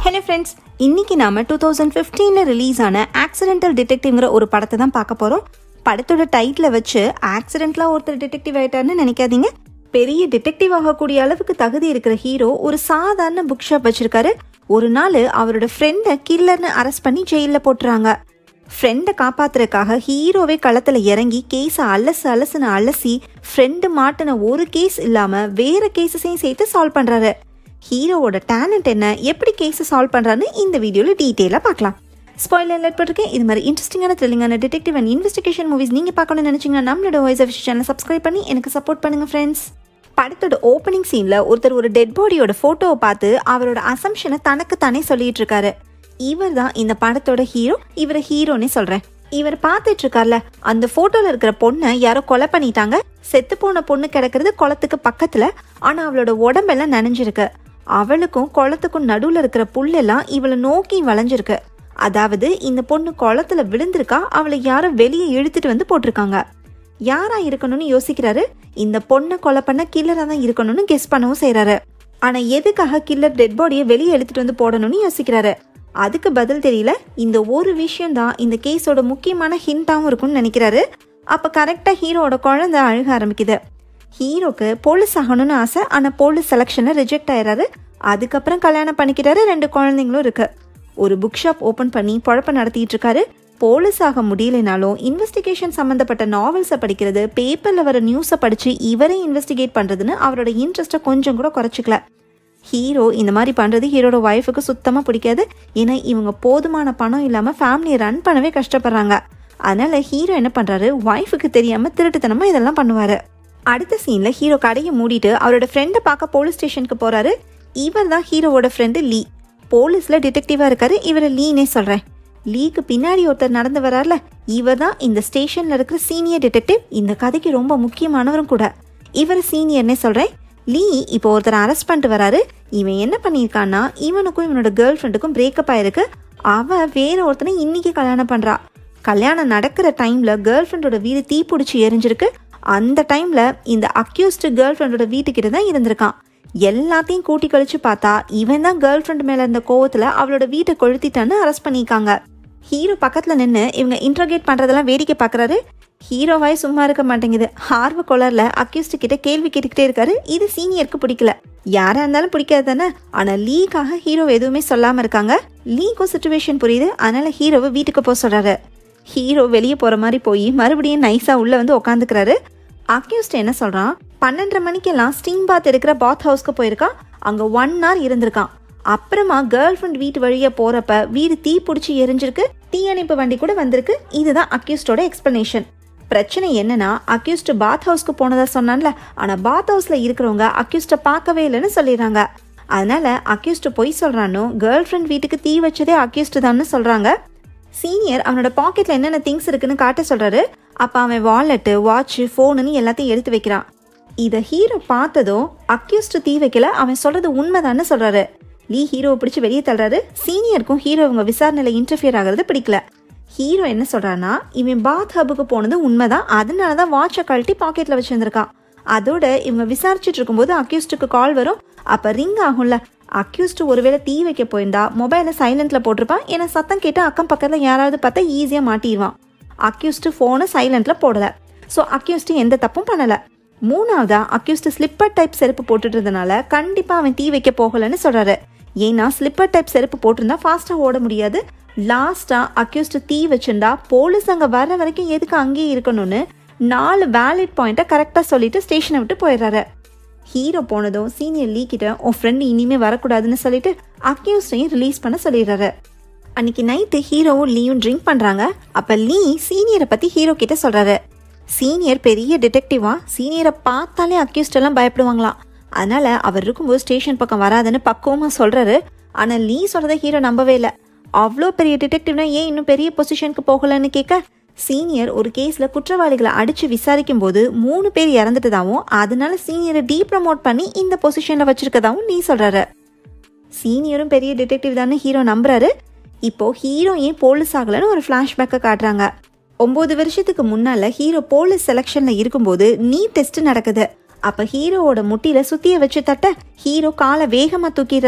hello friends இன்னைக்கு நாம two thousand ஃபிஃப்டீனில் ரிலீஸ் ஆன ஆக்சிடென்டல் டிடெக்டிவ்ங்கிற ஒரு படத்தை தான் பார்க்க போகிறோம் படத்தோட டைட்டில் வச்சு ஆக்சிடென்ட்லாம் ஒருத்தர் டிடெக்டிவ் ஆயிட்டாருன்னு நினைக்காதீங்க பெரிய டிடெக்டிவ் ஆகக்கூடிய அளவுக்கு தகுதி இருக்கிற ஹீரோ ஒரு சாதாரண புக் ஷாப் வச்சிருக்காரு ஒரு நாள் அவரோட ஃப்ரெண்டை கில்லர்னு அரெஸ்ட் பண்ணி ஜெயிலில் போட்டுறாங்க ஃப்ரெண்டை காப்பாத்துறதுக்காக ஹீரோவே களத்தில் இறங்கி கேஸை அலசு அலசுன்னு அலசி ஃப்ரெண்டு மாட்டின ஒரு கேஸ் இல்லாமல் வேற கேஸஸையும் சேர்த்து சால்வ் பண்ணுறாரு ஹீரோவோட டேலண்ட் என்ன எப்படி கேஸை சால்வ் பண்ணுறான்னு இந்த வீடியோவில் டீட்டெயிலாக பார்க்கலாம் ஸ்பாயில் அலர்ட் போட்டிருக்கேன் இது மாதிரி இன்ட்ரெஸ்டிங்கான த்ரில்லிங்கான டிடெக்டிவ் அண்ட் இன்வெஸ்டிகேஷன் மூவிஸ் நீங்கள் பார்க்கணும்னு நினச்சிங்கன்னா நம்மளோட வாய்ஸ் ஆஃப் சேனலை சப்ஸ்கிரைப் பண்ணி எனக்கு சப்போர்ட் பண்ணுங்க ஃப்ரெண்ட்ஸ் படத்தோட ஓப்பனிங் சீனில் ஒருத்தர் ஒரு டெட் பாடியோட ஃபோட்டோவை பார்த்து அவரோட அசம்ஷனை தனக்கு தானே சொல்லிட்டு இருக்காரு இவர் தான் இந்த படத்தோட ஹீரோ இவரை ஹீரோனே சொல்கிறேன் இவர் பார்த்துட்டு இருக்கார்ல அந்த ஃபோட்டோவில் இருக்கிற பொண்ணை யாரோ கொலை பண்ணிட்டாங்க செத்து போன பொண்ணு கிடக்கிறது குளத்துக்கு பக்கத்தில் ஆனால் அவளோட உடம்பெல்லாம் நனைஞ்சிருக்கு அவளுக்கும் குளத்துக்கும் நடுவில் இருக்கிற புல்லெல்லாம் இவளை நோக்கி வளைஞ்சிருக்கு அதாவது இந்த பொண்ணு குளத்துல விழுந்திருக்கா அவளை யாரோ வெளியே இழுத்துட்டு வந்து போட்டிருக்காங்க யாரா இருக்கணும்னு யோசிக்கிறாரு இந்த பொண்ணை கொலை பண்ண கில்லரா தான் இருக்கணும்னு கெஸ் பண்ணவும் செய்றாரு ஆனா எதுக்காக கில்லர் டெட் பாடியை வெளியே எடுத்துட்டு வந்து போடணும்னு யோசிக்கிறாரு அதுக்கு பதில் தெரியல இந்த ஒரு விஷயம் தான் இந்த கேஸோட முக்கியமான ஹிண்டாவும் இருக்கும்னு நினைக்கிறாரு அப்ப கரெக்டா ஹீரோவோட குழந்தை அழுக ஆரம்பிக்குது ஹீரோக்கு போலீஸ் ஆகணும்னு ஆசை ஆனா போலீஸ் செலெக்ஷன்ல ரிஜெக்ட் ஆயிடுறாரு அதுக்கப்புறம் கல்யாணம் பண்ணிக்கிறாரு ரெண்டு குழந்தைங்களும் இருக்கு ஒரு புக் ஷாப் ஓபன் பண்ணி பொழப்ப நடத்திட்டு இருக்காரு போலீஸ் ஆக முடியலைனாலும் இன்வெஸ்டிகேஷன் சம்மந்தப்பட்ட நாவல்ஸை படிக்கிறது பேப்பரில் வர நியூஸை படித்து இவரே இன்வெஸ்டிகேட் பண்ணுறதுன்னு அவரோட இன்ட்ரெஸ்ட்டை கொஞ்சம் கூட குறைச்சிக்கல ஹீரோ இந்த மாதிரி பண்ணுறது ஹீரோட ஒய்ஃபுக்கு சுத்தமாக பிடிக்காது ஏன்னா இவங்க போதுமான பணம் இல்லாமல் ஃபேமிலியை ரன் பண்ணவே கஷ்டப்படுறாங்க அதனால ஹீரோ என்ன பண்ணுறாரு ஒய்ஃபுக்கு தெரியாமல் திருட்டுத்தனமாக இதெல்லாம் பண்ணுவார் அடுத்த சீனில் ஹீரோ கடையை மூடிட்டு அவரோட ஃப்ரெண்டை பார்க்க போலீஸ் ஸ்டேஷனுக்கு போகிறாரு இவர் தான் ஹீரோவோட ஃப்ரெண்டு லீ போலீஸில் டிடெக்டிவாக இருக்காரு இவரை லீனே சொல்கிறேன் லீக்கு பின்னாடி ஒருத்தர் நடந்து வரார்ல இவர் தான் இந்த ஸ்டேஷனில் இருக்கிற சீனியர் டிடெக்டிவ் இந்த கதைக்கு ரொம்ப முக்கியமானவரும் கூட இவர் சீனியர்னே சொல்கிறேன் லீ இப்போ ஒருத்தர் அரெஸ்ட் பண்ணிட்டு வராரு இவன் என்ன பண்ணியிருக்கான்னா இவனுக்கும் இவனோட கேர்ள் ஃப்ரெண்டுக்கும் பிரேக்கப் ஆயிருக்கு அவ வேற ஒருத்தனை இன்னைக்கு கல்யாணம் பண்றா கல்யாணம் நடக்கிற டைம்ல கேர்ள் ஃப்ரெண்டோட வீடு தீப்பிடிச்சு எரிஞ்சிருக்கு அந்த டைம்ல இந்த அக்யூஸ்டு கேர்ள் ஃப்ரெண்டோட வீட்டுக்கிட்ட தான் இருந்திருக்கான் எல்லாத்தையும் கூட்டி கழிச்சு பார்த்தா இவன் தான் கேர்ள் ஃப்ரெண்ட் மேல இருந்த கோவத்துல அவளோட வீட்டை கொளுத்திட்டான்னு அரெஸ்ட் பண்ணியிருக்காங்க ஹீரோ பக்கத்துல நின்று இவங்க இன்ட்ரோகேட் பண்றதெல்லாம் வேடிக்கை பார்க்கறாரு ஹீரோவாய் சும்மா இருக்க மாட்டேங்குது ஆர்வ கொலர்ல அக்யூஸ்ட் கிட்ட கேள்வி கேட்டுக்கிட்டே இருக்காரு இது சீனியருக்கு பிடிக்கல யாரா இருந்தாலும் பிடிக்காது தானே ஆனா லீக்காக ஹீரோ எதுவுமே சொல்லாம இருக்காங்க லீக்கும் சுச்சுவேஷன் புரியுது அதனால ஹீரோவை வீட்டுக்கு போக சொல்றாரு ஹீரோ வெளியே போற மாதிரி போய் மறுபடியும் நைஸா உள்ள வந்து உட்காந்துக்கிறாரு அக்யூஸ்ட் என்ன சொல்றான் பன்னெண்டரை மணிக்கெல்லாம் ஸ்டீம் பாத் எடுக்கிற பாத் ஹவுஸ்க்கு போயிருக்கான் அங்க ஒன் ஹவர் இருந்திருக்கான் அப்புறமா கேர்ள் ஃப்ரெண்ட் வீட்டு வழியா போறப்ப வீடு தீ பிடிச்சி எரிஞ்சிருக்கு தீயணைப்பு வண்டி கூட வந்திருக்கு இதுதான் அக்யூஸ்டோட எக்ஸ்பிளனேஷன் பிரச்சனை என்னன்னா அக்யூஸ்ட் பாத் ஹவுஸ்க்கு போனதா சொன்னான்ல ஆனா பாத் ஹவுஸ்ல இருக்கிறவங்க அக்யூஸ்ட பார்க்கவே இல்லைன்னு சொல்லிடுறாங்க அதனால அக்யூஸ்ட் பொய் சொல்றானோ கேர்ள் ஃப்ரெண்ட் வீட்டுக்கு தீ வச்சதே அக்யூஸ்ட் தான்னு சொல்றாங்க சீனியர் அவனோட பாக்கெட்ல என்னென்ன திங்ஸ் இருக்குன்னு காட்ட சொல்றாரு அப்ப அவன் வாலெட்டு வாட்ச் ஃபோனுன்னு எல்லாத்தையும் எடுத்து வைக்கிறான் இதை ஹீரோ பார்த்ததும் அக்யூஸ்ட் தீ வைக்கல அவன் சொல்றது உண்மைதான்னு சொல்றாரு லீ ஹீரோவை பிடிச்சி வெளியே தள்ளுறாரு சீனியருக்கும் ஹீரோ இவங்க விசாரணையில இன்டர்ஃபியர் ஆகிறது பிடிக்கல ஹீரோ என்ன சொல்றான்னா இவன் பாத் ஹப்புக்கு போனது உண்மைதான் அதனால தான் வாட்சை கழட்டி பாக்கெட்ல வச்சிருந்திருக்கான் அதோட இவங்க விசாரிச்சுட்டு இருக்கும்போது அக்யூஸ்டுக்கு கால் வரும் அப்ப ரிங் ஆகும்ல அக்யூஸ்ட் ஒருவேளை தீ வைக்க போயிருந்தா மொபைலை சைலண்ட்ல போட்டிருப்பான் ஏன்னா சத்தம் கேட்டு அக்கம் பக்கத்துல யாராவது பார்த்தா ஈஸியா மாட்டிடுவான் அக்யூஸ்ட் ஃபோனை சைலண்ட்ல போடல ஸோ அக்யூஸ்ட் எந்த தப்பும் பண்ணல மூணாவதா அக்யூஸ்ட் ஸ்லிப்பர் டைப் செருப்பு போட்டுட்டு இருந்தனால கண்டிப்பா அவன் தீ வைக்க போகலன்னு சொல்றாரு ஏன்னா ஸ்லிப்பர் டைப் செருப்பு போட்டிருந்தா ஃபாஸ்டா ஓட முடியாது லாஸ்டா அக்யூஸ்ட் தீ வச்சிருந்தா போலீஸ் அங்க வர வரைக்கும் எதுக்கு அங்கேயே இருக்கணும்னு நாலு வேலிட் பாயிண்ட்டை கரெக்டாக சொல்லிட்டு ஸ்டேஷனை விட்டு போயிடுறாரு ஹீரோ போனதும் சீனியர் லீ கிட்ட உன் ஃப்ரெண்டு இனிமே வரக்கூடாதுன்னு சொல்லிட்டு அக்யூஸ்டையும் ரிலீஸ் பண்ண சொல்லிடுறாரு அன்னைக்கு நைட்டு ஹீரோவும் லீயும் ட்ரிங்க் பண்றாங்க அப்ப லீ சீனியரை பத்தி ஹீரோ கிட்ட சொல்றாரு சீனியர் பெரிய டிடெக்டிவா சீனியரை பார்த்தாலே அக்யூஸ்ட் எல்லாம் பயப்படுவாங்களாம் அதனால அவர் இருக்கும்போது ஸ்டேஷன் பக்கம் வராதுன்னு பக்குவமா சொல்றாரு ஆனா லீ சொல்றத ஹீரோ நம்பவே இல்லை அவ்வளோ பெரிய டிடெக்டிவ்னா ஏன் இன்னும் பெரிய பொசிஷனுக்கு போகலன்னு கேட்க சீனியர் ஒரு கேஸ்ல குற்றவாளிகளை அடிச்சு விசாரிக்கும் போது மூணு பேர் இறந்துட்டதாவும் அதனால சீனியரை டீ ப்ரமோட் பண்ணி இந்த பொசிஷன்ல வச்சிருக்கதாவும் நீ சொல்றாரு சீனியரும் பெரிய டிடெக்டிவ் தானே ஹீரோ நம்புறாரு இப்போ ஹீரோ ஏன் போலீஸ் ஆகலன்னு ஒரு ஃப்ளாஷ்பேக்கை காட்டுறாங்க ஒன்பது வருஷத்துக்கு முன்னால ஹீரோ போலீஸ் செலெக்ஷன்ல இருக்கும்போது நீ டெஸ்ட் நடக்குது அப்ப ஹீரோவோட முட்டியில சுத்திய வச்சு தட்ட ஹீரோ காலை வேகமா தூக்கிடுறாரு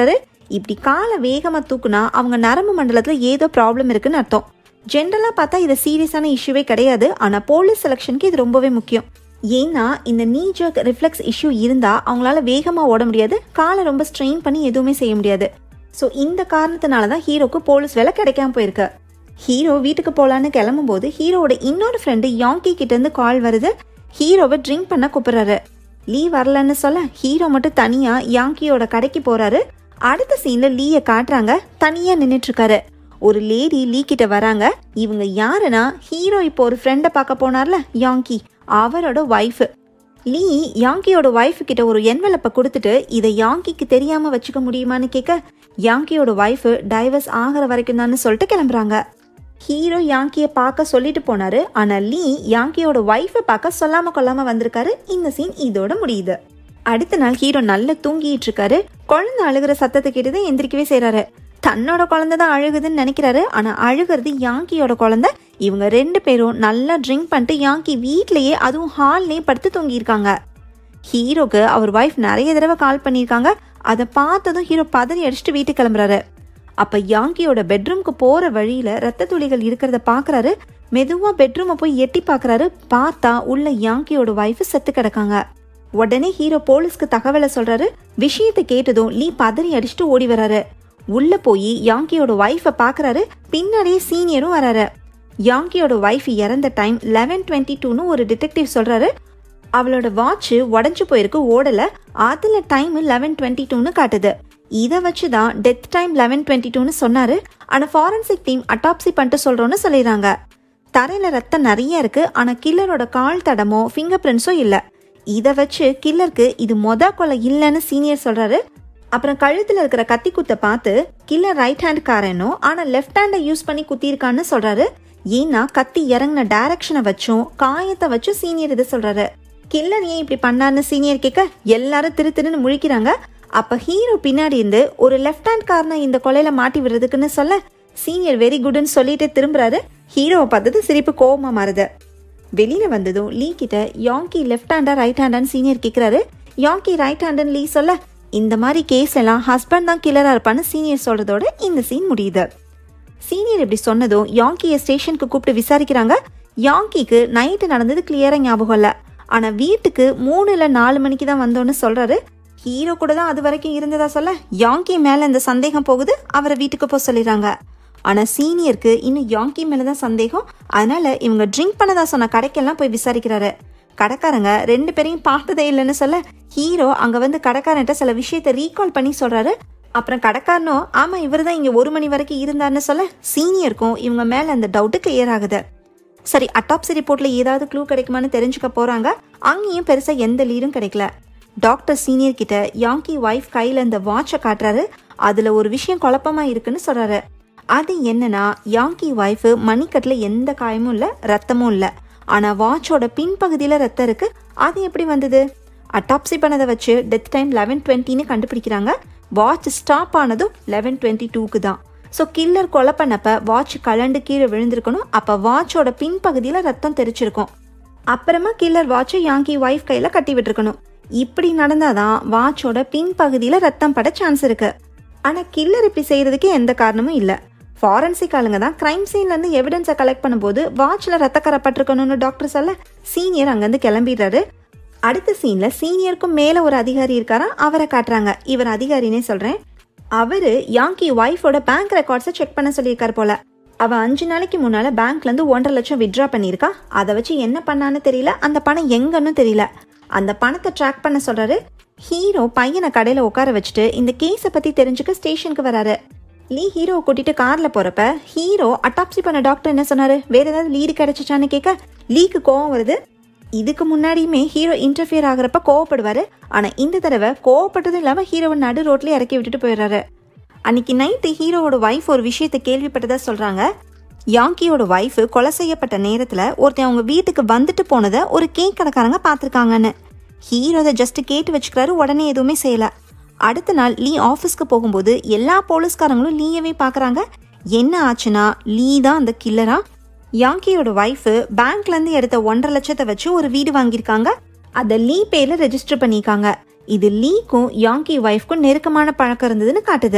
இப்படி காலை வேகமாக தூக்குனா அவங்க நரம்பு மண்டலத்தில் ஏதோ ப்ராப்ளம் இருக்குன்னு அர்த்தம் ஜென்ரலாக பார்த்தா இது சீரியஸான இஷ்யூவே கிடையாது ஆனால் போலீஸ் செலெக்ஷனுக்கு இது ரொம்பவே முக்கியம் ஏன்னா இந்த நீ ஜர்க் ரிஃப்ளெக்ஸ் இஷ்யூ இருந்தால் அவங்களால வேகமாக ஓட முடியாது காலை ரொம்ப ஸ்ட்ரெயின் பண்ணி எதுவுமே செய்ய முடியாது ஸோ இந்த காரணத்தினால தான் ஹீரோக்கு போலீஸ் வேலை கிடைக்காம போயிருக்கு ஹீரோ வீட்டுக்கு போகலான்னு கிளம்பும்போது ஹீரோவோட இன்னொரு ஃப்ரெண்டு யாங்கி கிட்ட இருந்து கால் வருது ஹீரோவை ட்ரிங்க் பண்ண கூப்பிடுறாரு லீ வரலன்னு சொல்ல ஹீரோ மட்டும் தனியா யாங்கியோட கடைக்கு போறாரு அடுத்த சீன்ல லீய காட்டுறாங்க தனியா நின்னுட்டு இருக்காரு ஒரு லேடி லீ கிட்ட வராங்க இவங்க யாருன்னா ஹீரோ இப்போ ஒரு ஃப்ரெண்டை பார்க்க போனார்ல யாங்கி அவரோட ஒய்ஃப் லீ யாங்கியோட ஒய்ஃப் கிட்ட ஒரு என்வலப்பை கொடுத்துட்டு இதை யாங்கிக்கு தெரியாம வச்சுக்க முடியுமான்னு கேட்க யாங்கியோட ஒய்ஃப் டைவர்ஸ் ஆகிற வரைக்கும் தான் சொல்லிட்டு கிளம்புறாங்க ஹீரோ யாங்கியை பார்க்க சொல்லிட்டு போனாரு ஆனா லீ யாங்கியோட ஒய்ஃபை பார்க்க சொல்லாம கொள்ளாம வந்திருக்காரு இந்த சீன் இதோட முடியுது அடுத்த நாள் ஹீரோ நல்லா தூங்கிட்டு இருக்காரு குழந்தை அழுகிற சத்தத்தை கேட்டுதான் எந்திரிக்கவே செய்றாரு தன்னோட குழந்தை தான் அழுகுதுன்னு நினைக்கிறாரு ஆனா அழுகிறது யாங்கியோட குழந்தை இவங்க ரெண்டு பேரும் நல்லா ட்ரிங்க் பண்ணிட்டு யாங்கி வீட்லயே அதுவும் ஹால்லயே படுத்து தூங்கியிருக்காங்க ஹீரோக்கு அவர் ஒய்ஃப் நிறைய தடவை கால் பண்ணியிருக்காங்க அதை பார்த்ததும் ஹீரோ பதறி அடிச்சுட்டு வீட்டுக்கு கிளம்புறாரு அப்ப யாங்கியோட பெட்ரூம்க்கு போற வழியில ரத்த துளிகள் இருக்கிறத பாக்குறாரு மெதுவா பெட்ரூமை போய் எட்டி பாக்குறாரு பார்த்தா உள்ள யாங்கியோட ஒய்ஃப் செத்து கிடக்காங்க உடனே ஹீரோ போலீஸ்க்கு தகவலை சொல்றாரு விஷயத்தை கேட்டதும் லீ பதறி அடிச்சுட்டு ஓடி வராரு உள்ள போய் யாங்கியோட ஒய்ஃபை பாக்குறாரு பின்னாடியே சீனியரும் வராரு யாங்கியோட ஒய்ஃப் இறந்த டைம் லெவன் டுவெண்ட்டி டூன்னு ஒரு டிடெக்டிவ் சொல்றாரு அவளோட வாட்ச் உடஞ்சு போயிருக்கு ஓடல அதுல டைம் லெவன் டுவெண்ட்டி டூன்னு காட்டுது இதை வச்சு தான் டெத் டைம் லெவன் டுவெண்ட்டி டூன்னு சொன்னாரு ஆனா ஃபாரன்சிக் டீம் அட்டாப்சி பண்ணிட்டு சொல்றோம்னு சொல்லிடுறாங்க தரையில ரத்தம் நிறைய இருக்கு ஆனா கில்லரோட கால் தடமோ ஃபிங்கர் பிரிண்ட்ஸோ இல்ல இதை வச்சு கில்லருக்கு இது மொத கொலை இல்லைன்னு சீனியர் சொல்றாரு அப்புறம் கழுத்துல இருக்கிற கத்தி குத்தை பார்த்து கில்லர் ரைட் ஹேண்ட் காரனோ ஆனா லெஃப்ட் ஹேண்டை யூஸ் பண்ணி குத்திருக்கான்னு சொல்றாரு ஏன்னா கத்தி இறங்கின டைரக்ஷனை வச்சும் காயத்தை வச்சும் சீனியர் இது சொல்றாரு கில்லர் ஏன் இப்படி பண்ணான்னு சீனியர் கேட்க எல்லாரும் திரு திருன்னு முழிக்கிறாங்க அப்ப ஹீரோ பின்னாடி இருந்து ஒரு லெஃப்ட் ஹேண்ட் காரனை இந்த கொலையில மாட்டி விடுறதுக்குன்னு சொல்ல சீனியர் வெரி குட்னு சொல்லிட்டு திரும்புறாரு ஹீரோவை பார்த்தது சிரிப்பு கோவமா மாறுது வெளியில வந்ததும் லீ கிட்ட யாங்கி லெஃப்ட் ஹேண்டா ரைட் ஹேண்டான்னு சீனியர் கேக்குறாரு யாங்கி ரைட் ஹேண்டுன்னு லீ சொல்ல இந்த மாதிரி கேஸ் எல்லாம் ஹஸ்பண்ட் தான் கில்லரா இருப்பான்னு சீனியர் சொல்றதோட இந்த சீன் முடியுது சீனியர் இப்படி சொன்னதும் யாங்கியை ஸ்டேஷனுக்கு கூப்பிட்டு விசாரிக்கிறாங்க யாங்கிக்கு நைட்டு நடந்தது கிளியரா ஞாபகம் இல்ல ஆனா வீட்டுக்கு மூணு இல்ல நாலு மணிக்கு தான் வந்தோன்னு சொல்றாரு ஹீரோ கூட தான் அது வரைக்கும் இருந்ததா சொல்ல யாங்கி மேல இந்த சந்தேகம் போகுது அவரை வீட்டுக்கு போக சொல்லிடுறாங்க ஆனா சீனியருக்கு இன்னும் யாங்கி மேல தான் சந்தேகம் அதனால இவங்க ட்ரிங்க் பண்ணதா சொன்ன கடைக்கெல்லாம் போய் விசாரிக்கிறாரு கடைக்காரங்க ரெண்டு பேரையும் பார்த்ததே இல்லைன்னு சொல்ல ஹீரோ அங்க வந்து கடைக்காரன்ட்ட சில விஷயத்த ரீகால் பண்ணி சொல்றாரு அப்புறம் கடைக்காரனும் ஆமா இவர் தான் இங்க ஒரு மணி வரைக்கும் இருந்தாருன்னு சொல்ல சீனியருக்கும் இவங்க மேல அந்த டவுட்டு கிளியர் ஆகுது சரி அட்டாப்சி ரிப்போர்ட்ல ஏதாவது க்ளூ கிடைக்குமான்னு தெரிஞ்சுக்க போறாங்க அங்கேயும் பெருசா எந்த லீடும் கிடைக்கல டாக்டர் சீனியர் கிட்ட யாங்கி ஒய்ஃப் கையில இந்த வாட்சை காட்டுறாரு அதுல ஒரு விஷயம் குழப்பமா இருக்குன்னு சொல்றாரு அது என்னன்னா யாங்கி ஒய்ஃப் மணிக்கட்டுல எந்த காயமும் இல்ல ரத்தமும் இல்ல ஆனா வாட்சோட பின்பகுதியில ரத்தம் இருக்கு அது எப்படி வந்தது அட்டாப்சி பண்ணதை வச்சு டெத் டைம் லெவன் டுவெண்ட்டின்னு கண்டுபிடிக்கிறாங்க வாட்ச் ஸ்டாப் ஆனதும் லெவன் டுவெண்ட்டி டூக்கு தான் ஸோ கில்லர் கொலை பண்ணப்ப வாட்ச் கலண்டு கீழே விழுந்திருக்கணும் அப்போ வாட்சோட பின்பகுதியில் ரத்தம் தெரிச்சிருக்கும் அப்புறமா கில்லர் வாட்சை யாங்கி ஒய்ஃப் கையில் கட்டி விட்டுருக்கணும் இப்படி நடந்தாதான் வாட்சோட பின்பகுதியில் ரத்தம் பட சான்ஸ் இருக்கு ஆனால் கில்லர் இப்படி செய்யறதுக்கு எந்த காரணமும் இல்லை ஃபாரன்சிக் ஆளுங்க தான் கிரைம் சீன்லேருந்து எவிடன்ஸை கலெக்ட் பண்ணும்போது வாட்சில் ரத்தக்கரை பட்டிருக்கணும்னு டாக்டர் சொல்ல சீனியர் அங்கேருந்து கிளம்பிடுறாரு அடுத்த சீன்ல சீனியருக்கும் மேல ஒரு அதிகாரி இருக்காரா அவரை காட்டுறாங்க இவர் அதிகாரினே சொல்றேன் அவரு யாங்கி ஒய்ஃபோட பேங்க் ரெக்கார்ட்ஸை செக் பண்ண சொல்லியிருக்காரு போல அவ அஞ்சு நாளைக்கு முன்னால பேங்க்ல இருந்து ஒன்றரை லட்சம் வித்ட்ரா பண்ணியிருக்கா அதை வச்சு என்ன பண்ணான்னு தெரியல அந்த பணம் எங்கன்னு தெரியல அந்த பணத்தை ட்ராக் பண்ண சொல்றாரு ஹீரோ பையனை கடையில உட்கார வச்சுட்டு இந்த கேஸை பத்தி தெரிஞ்சுக்க ஸ்டேஷனுக்கு வராரு லீ ஹீரோவை கூட்டிட்டு கார்ல போறப்ப ஹீரோ அட்டாப்சி பண்ண டாக்டர் என்ன சொன்னாரு வேற ஏதாவது லீடு கிடைச்சிச்சான்னு கேட்க லீக்கு கோவம் வருது இதுக்கு முன்னாடியுமே ஹீரோ இன்டர்ஃபியர் ஆகுறப்ப கோவப்படுவாரு ஆனா இந்த தடவை கோவப்பட்டதும் இல்லாம ஹீரோவை நடு ரோட்லயே இறக்கி விட்டுட்டு போயிடுறாரு அன்னைக்கு நைட்டு ஹீரோவோட ஒய்ஃப் ஒரு விஷயத்தை கேள்விப்பட்டதா சொல்றாங்க யாங்கியோட ஒய்ஃப் கொலை செய்யப்பட்ட நேரத்துல ஒருத்தன் அவங்க வீட்டுக்கு வந்துட்டு போனதை ஒரு கேக் கடைக்காரங்க பார்த்துருக்காங்கன்னு ஹீரோ அதை ஜஸ்ட் கேட்டு வச்சுக்கிறாரு உடனே எதுவுமே செய்யல அடுத்த நாள் லீ ஆஃபீஸ்க்கு போகும்போது எல்லா போலீஸ்காரங்களும் லீயவே பார்க்கறாங்க என்ன ஆச்சுன்னா லீ தான் அந்த கில்லரா யாங்கியோட ஒய்ஃப் பேங்க்ல இருந்து எடுத்த ஒன்றரை லட்சத்தை வச்சு ஒரு வீடு வாங்கியிருக்காங்க அதை லீ பேர்ல ரெஜிஸ்டர் பண்ணியிருக்காங்க இது லீக்கும் யாங்கி ஒய்ஃப்க்கும் நெருக்கமான பழக்கம் இருந்ததுன்னு காட்டுது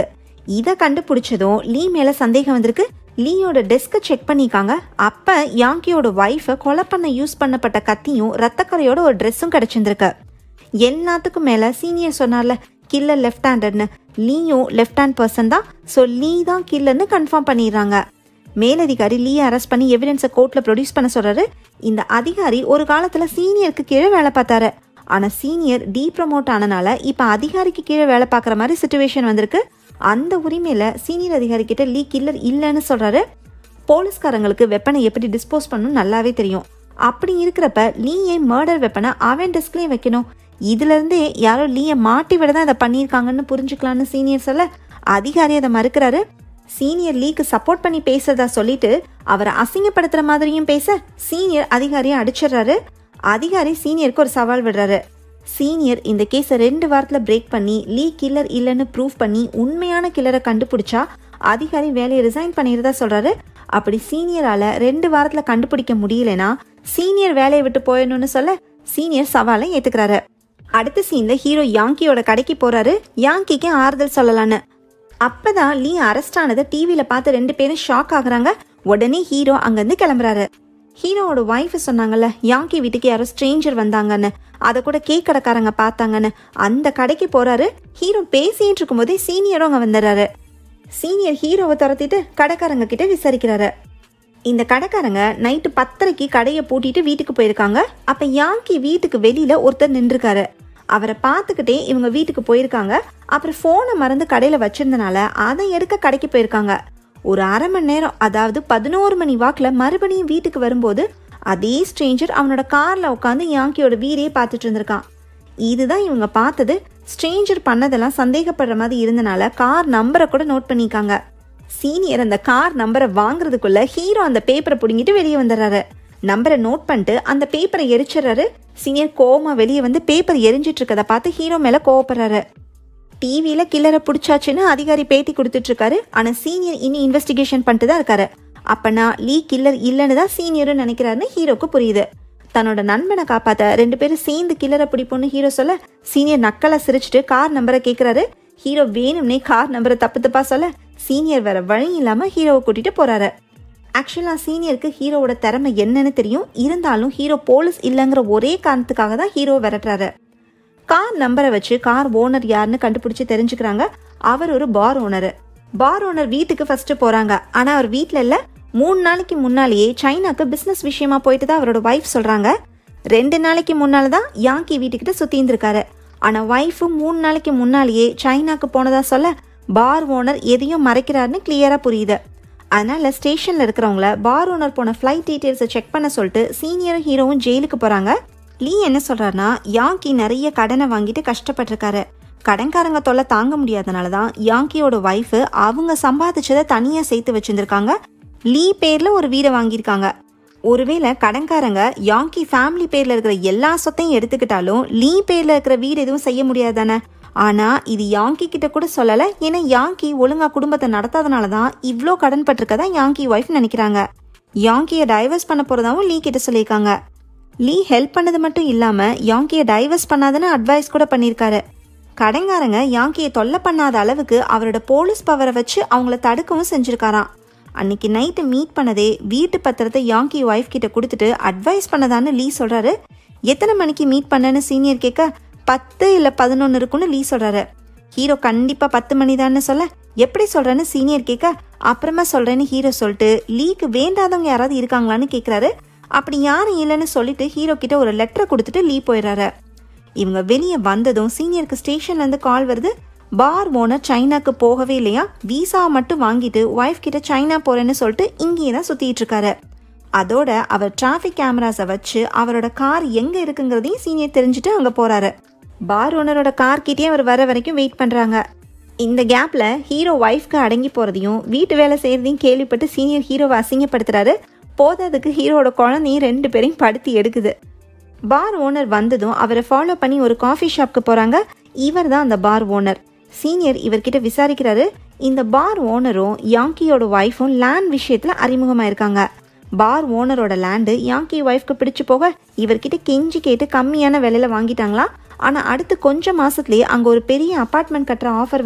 இதை கண்டுபிடிச்சதும் லீ மேல சந்தேகம் வந்திருக்கு லீயோட டெஸ்கை செக் பண்ணிக்காங்க அப்ப யாங்கியோட ஒய்ஃபை கொலை பண்ண யூஸ் பண்ணப்பட்ட கத்தியும் ரத்தக்கரையோட ஒரு ட்ரெஸ்ஸும் கிடைச்சிருந்திருக்கு எல்லாத்துக்கும் மேல சீனியர் சொன்னார்ல கில்லர் லெஃப்ட் ஹேண்டட்னு லீயும் லெஃப்ட் ஹேண்ட் பர்சன் தான் ஸோ லீ தான் கில்லர்னு கன்ஃபார்ம் பண்ணிடுறாங்க மேலதிகாரி லீ அரெஸ்ட் பண்ணி எவிடன்ஸை கோர்ட்ல ப்ரொடியூஸ் பண்ண சொல்றாரு இந்த அதிகாரி ஒரு காலத்துல சீனியருக்கு கீழே வேலை பார்த்தாரு ஆனா சீனியர் டீ ப்ரமோட் ஆனனால இப்ப அதிகாரிக்கு கீழே வேலை பார்க்குற மாதிரி சுச்சுவேஷன் வந்திருக்கு அந்த உரிமையில சீனியர் அதிகாரி கிட்ட லீ கில்லர் இல்லைன்னு சொல்றாரு போலீஸ்காரங்களுக்கு வெப்பனை எப்படி டிஸ்போஸ் பண்ணணும் நல்லாவே தெரியும் அப்படி இருக்கிறப்ப லீ ஏன் மர்டர் வெப்பனை அவன் டெஸ்க்லயே வைக்கணும் இதுல இருந்தே யாரோ லீயை மாட்டி விட தான் இதை பண்ணியிருக்காங்கன்னு புரிஞ்சுக்கலாம்னு சீனியர் சொல்ல அதிகாரி அதை மறுக்கிறாரு சீனியர் லீக்கு சப்போர்ட் பண்ணி பேசுறதா சொல்லிட்டு அவரை அசிங்கப்படுத்துற மாதிரியும் பேச சீனியர் அதிகாரியை அடிச்சிடுறாரு அதிகாரி சீனியருக்கு ஒரு சவால் விடுறாரு சீனியர் இந்த கேஸை ரெண்டு வாரத்துல பிரேக் பண்ணி லீ கில்லர் இல்லைன்னு ப்ரூவ் பண்ணி உண்மையான கில்லரை கண்டுபிடிச்சா அதிகாரி வேலையை ரிசைன் பண்ணிடுறதா சொல்றாரு அப்படி சீனியரால ரெண்டு வாரத்துல கண்டுபிடிக்க முடியலனா சீனியர் வேலையை விட்டு போயிடணும்னு சொல்ல சீனியர் சவாலை ஏத்துக்கிறாரு அடுத்த சீன்ல ஹீரோ யாங்கியோட கடைக்கு போறாரு யாங்கிக்கு ஆறுதல் சொல்லலான்னு அப்பதான் லீ அரெஸ்ட் ஆனதை டிவியில பார்த்து ரெண்டு பேரும் ஷாக் ஆகுறாங்க உடனே ஹீரோ அங்கிருந்து கிளம்புறாரு ஹீரோவோட ஒய்ஃப் சொன்னாங்கல்ல யாங்கி வீட்டுக்கு யாரோ ஸ்ட்ரேஞ்சர் வந்தாங்கன்னு அதை கூட கேக் கடைக்காரங்க பார்த்தாங்கன்னு அந்த கடைக்கு போறாரு ஹீரோ பேசிட்டு இருக்கும்போதே சீனியரும் அங்க வந்துடுறாரு சீனியர் ஹீரோவை துரத்திட்டு கடைக்காரங்க கிட்ட விசாரிக்கிறாரு இந்த கடைக்காரங்க நைட்டு பத்தரைக்கு கடையை பூட்டிட்டு வீட்டுக்கு போயிருக்காங்க அப்ப யாங்கி வீட்டுக்கு வெளியில ஒருத்தர் நின்றுருக்காரு அவரை பார்த்துக்கிட்டே இவங்க வீட்டுக்கு போயிருக்காங்க அப்புறம் ஃபோனை மறந்து கடையில வச்சிருந்தனால அதை எடுக்க கடைக்கு போயிருக்காங்க ஒரு அரை மணி நேரம் அதாவது பதினோரு மணி வாக்கில் மறுபடியும் வீட்டுக்கு வரும்போது அதே ஸ்ட்ரேஞ்சர் அவனோட கார்ல உட்காந்து யாங்கியோட வீரையே பார்த்துட்டு இருந்திருக்கான் இதுதான் இவங்க பார்த்தது ஸ்ட்ரேஞ்சர் பண்ணதெல்லாம் சந்தேகப்படுற மாதிரி இருந்தனால கார் நம்பரை கூட நோட் பண்ணிக்காங்க சீனியர் அந்த கார் நம்பரை வாங்குறதுக்குள்ள ஹீரோ அந்த பேப்பரை பிடுங்கிட்டு வெளியே வந்துடுறாரு நம்பரை நோட் பண்ணிட்டு அந்த பேப்பரை எரிச்சிடுறாரு சீனியர் கோவமா வெளியே வந்து பேப்பர் எரிஞ்சிட்டு இருக்கதை பார்த்து ஹீரோ மேல கோவப்படுறாரு டிவியில கில்லரை பிடிச்சாச்சுன்னு அதிகாரி பேட்டி கொடுத்துட்டு இருக்காரு ஆனா சீனியர் இனி இன்வெஸ்டிகேஷன் பண்ணிட்டு தான் இருக்காரு அப்பனா லீ கில்லர் இல்லைன்னு தான் சீனியரும் நினைக்கிறாருன்னு ஹீரோக்கு புரியுது தன்னோட நண்பனை காப்பாத்த ரெண்டு பேரும் சேர்ந்து கில்லரை பிடிப்போம்னு ஹீரோ சொல்ல சீனியர் நக்கலா சிரிச்சுட்டு கார் நம்பரை கேக்குறாரு ஹீரோ வேணும்னே கார் நம்பரை தப்பு தப்பா சொல்ல சீனியர் வேற வழி இல்லாம ஹீரோவை கூட்டிட்டு போறாரு ஆக்சுவலா சீனியருக்கு ஹீரோவோட திறமை என்னன்னு தெரியும் இருந்தாலும் ஹீரோ போலீஸ் இல்லைங்கிற ஒரே காரணத்துக்காக தான் ஹீரோ விரட்டுறாரு கார் நம்பரை வச்சு கார் ஓனர் யாருன்னு கண்டுபிடிச்சு தெரிஞ்சுக்கிறாங்க அவர் ஒரு பார் ஓனர் பார் ஓனர் வீட்டுக்கு ஃபர்ஸ்ட் போறாங்க ஆனா அவர் வீட்ல இல்ல மூணு நாளைக்கு முன்னாலேயே சைனாக்கு பிசினஸ் விஷயமா போயிட்டு தான் அவரோட ஒய்ஃப் சொல்றாங்க ரெண்டு நாளைக்கு முன்னால தான் யாங்கி வீட்டுக்கிட்ட சுத்தி இருந்திருக்காரு ஆனா ஒய்ஃபு மூணு நாளைக்கு முன்னாலேயே சைனாக்கு போனதா சொல்ல பார் ஓனர் எதையும் மறைக்கிறாருன்னு கிளியரா புரியுது அதனால ஸ்டேஷன்ல இருக்கிறவங்கள பார் ஓனர் போன ஃப்ளைட் டீடைல்ஸை செக் பண்ண சொல்லிட்டு சீனியரும் ஹீரோவும் ஜெயிலுக்கு போறாங்க லீ என்ன சொல்றாருன்னா யாங்கி நிறைய கடனை வாங்கிட்டு கஷ்டப்பட்டிருக்காரு கடன்காரங்க தொல்லை தாங்க முடியாதனால தான் யாங்கியோட ஒய்ஃபு அவங்க சம்பாதிச்சதை தனியா சேர்த்து வச்சிருந்திருக்காங்க லீ பேர்ல ஒரு வீடை வாங்கியிருக்காங்க ஒருவேளை கடன்காரங்க யாங்கி ஃபேமிலி பேர்ல இருக்கிற எல்லா சொத்தையும் எடுத்துக்கிட்டாலும் லீ பேர்ல இருக்கிற வீடு எதுவும் செய்ய முடியாது தானே ஆனா இது யாங்கி கிட்ட கூட சொல்லல ஏன்னா யாங்கி ஒழுங்கா குடும்பத்தை நடத்தாதனால தான் இவ்ளோ கடன் பட்டிருக்கதா யாங்கி ஒய்ஃப் நினைக்கிறாங்க யாங்கியை டைவர்ஸ் பண்ண போறதாவும் லீ கிட்ட சொல்லியிருக்காங்க லீ ஹெல்ப் பண்ணது மட்டும் இல்லாம யாங்கியை டைவர்ஸ் பண்ணாதுன்னு அட்வைஸ் கூட பண்ணியிருக்காரு கடங்காரங்க யாங்கியை தொல்லை பண்ணாத அளவுக்கு அவரோட போலீஸ் பவரை வச்சு அவங்கள தடுக்கவும் செஞ்சிருக்காராம் அன்னைக்கு நைட்டு மீட் பண்ணதே வீட்டு பத்திரத்தை யாங்கி ஒய்ஃப் கிட்ட கொடுத்துட்டு அட்வைஸ் பண்ணதான்னு லீ சொல்றாரு எத்தனை மணிக்கு மீட் பண்ணேன்னு சீனியர் கேட்க பத்து இல்ல பதினொன்னு இருக்குன்னு லீ சொல்றாரு ஹீரோ கண்டிப்பா பத்து மணி சொல்ல எப்படி சொல்றேன்னு சீனியர் கேட்க அப்புறமா சொல்றேன்னு ஹீரோ சொல்லிட்டு லீக்கு வேண்டாதவங்க யாராவது இருக்காங்களான்னு கேக்குறாரு அப்படி யாரும் இல்லைன்னு சொல்லிட்டு ஹீரோ கிட்ட ஒரு லெட்டரை கொடுத்துட்டு லீ போயிடுறாரு இவங்க வெளியே வந்ததும் சீனியருக்கு ஸ்டேஷன்ல இருந்து கால் வருது பார் ஓனர் சைனாக்கு போகவே இல்லையா விசா மட்டும் வாங்கிட்டு ஒய்ஃப் கிட்ட சைனா போறேன்னு சொல்லிட்டு இங்கேயே தான் சுத்திட்டு இருக்காரு அதோட அவர் டிராஃபிக் கேமராஸை வச்சு அவரோட கார் எங்க இருக்குங்கிறதையும் சீனியர் தெரிஞ்சுட்டு அங்க போறாரு பார் ஓனரோட கார் கிட்டே அவர் வர வரைக்கும் வெயிட் பண்றாங்க இந்த கேப்ல ஹீரோ ஒய்ஃப்க்கு அடங்கி போறதையும் வீட்டு வேலை செய்யறதையும் கேள்விப்பட்டு சீனியர் ஹீரோவை அசிங்கப்படுத்துறாரு போதாதுக்கு ஹீரோவோட குழந்தையும் ரெண்டு பேரையும் படுத்தி எடுக்குது பார் ஓனர் வந்ததும் அவரை ஃபாலோ பண்ணி ஒரு காஃபி ஷாப்க்கு போறாங்க இவர் தான் அந்த பார் ஓனர் சீனியர் இவர்கிட்ட விசாரிக்கிறாரு இந்த பார் ஓனரும் யாங்கியோட ஒய்ஃபும் லேண்ட் விஷயத்துல அறிமுகமாயிருக்காங்க பார் ஓனரோட லேண்டு யாங்கி ஒய்ஃப்க்கு பிடிச்சு போக இவர்கிட்ட கெஞ்சி கேட்டு கம்மியான விலையில வாங்கிட்டாங்களா ஆனா அடுத்து கொஞ்ச மாசத்துலயே அங்க ஒரு பெரிய அபார்ட்மெண்ட் கட்டுற ஆஃபர் வர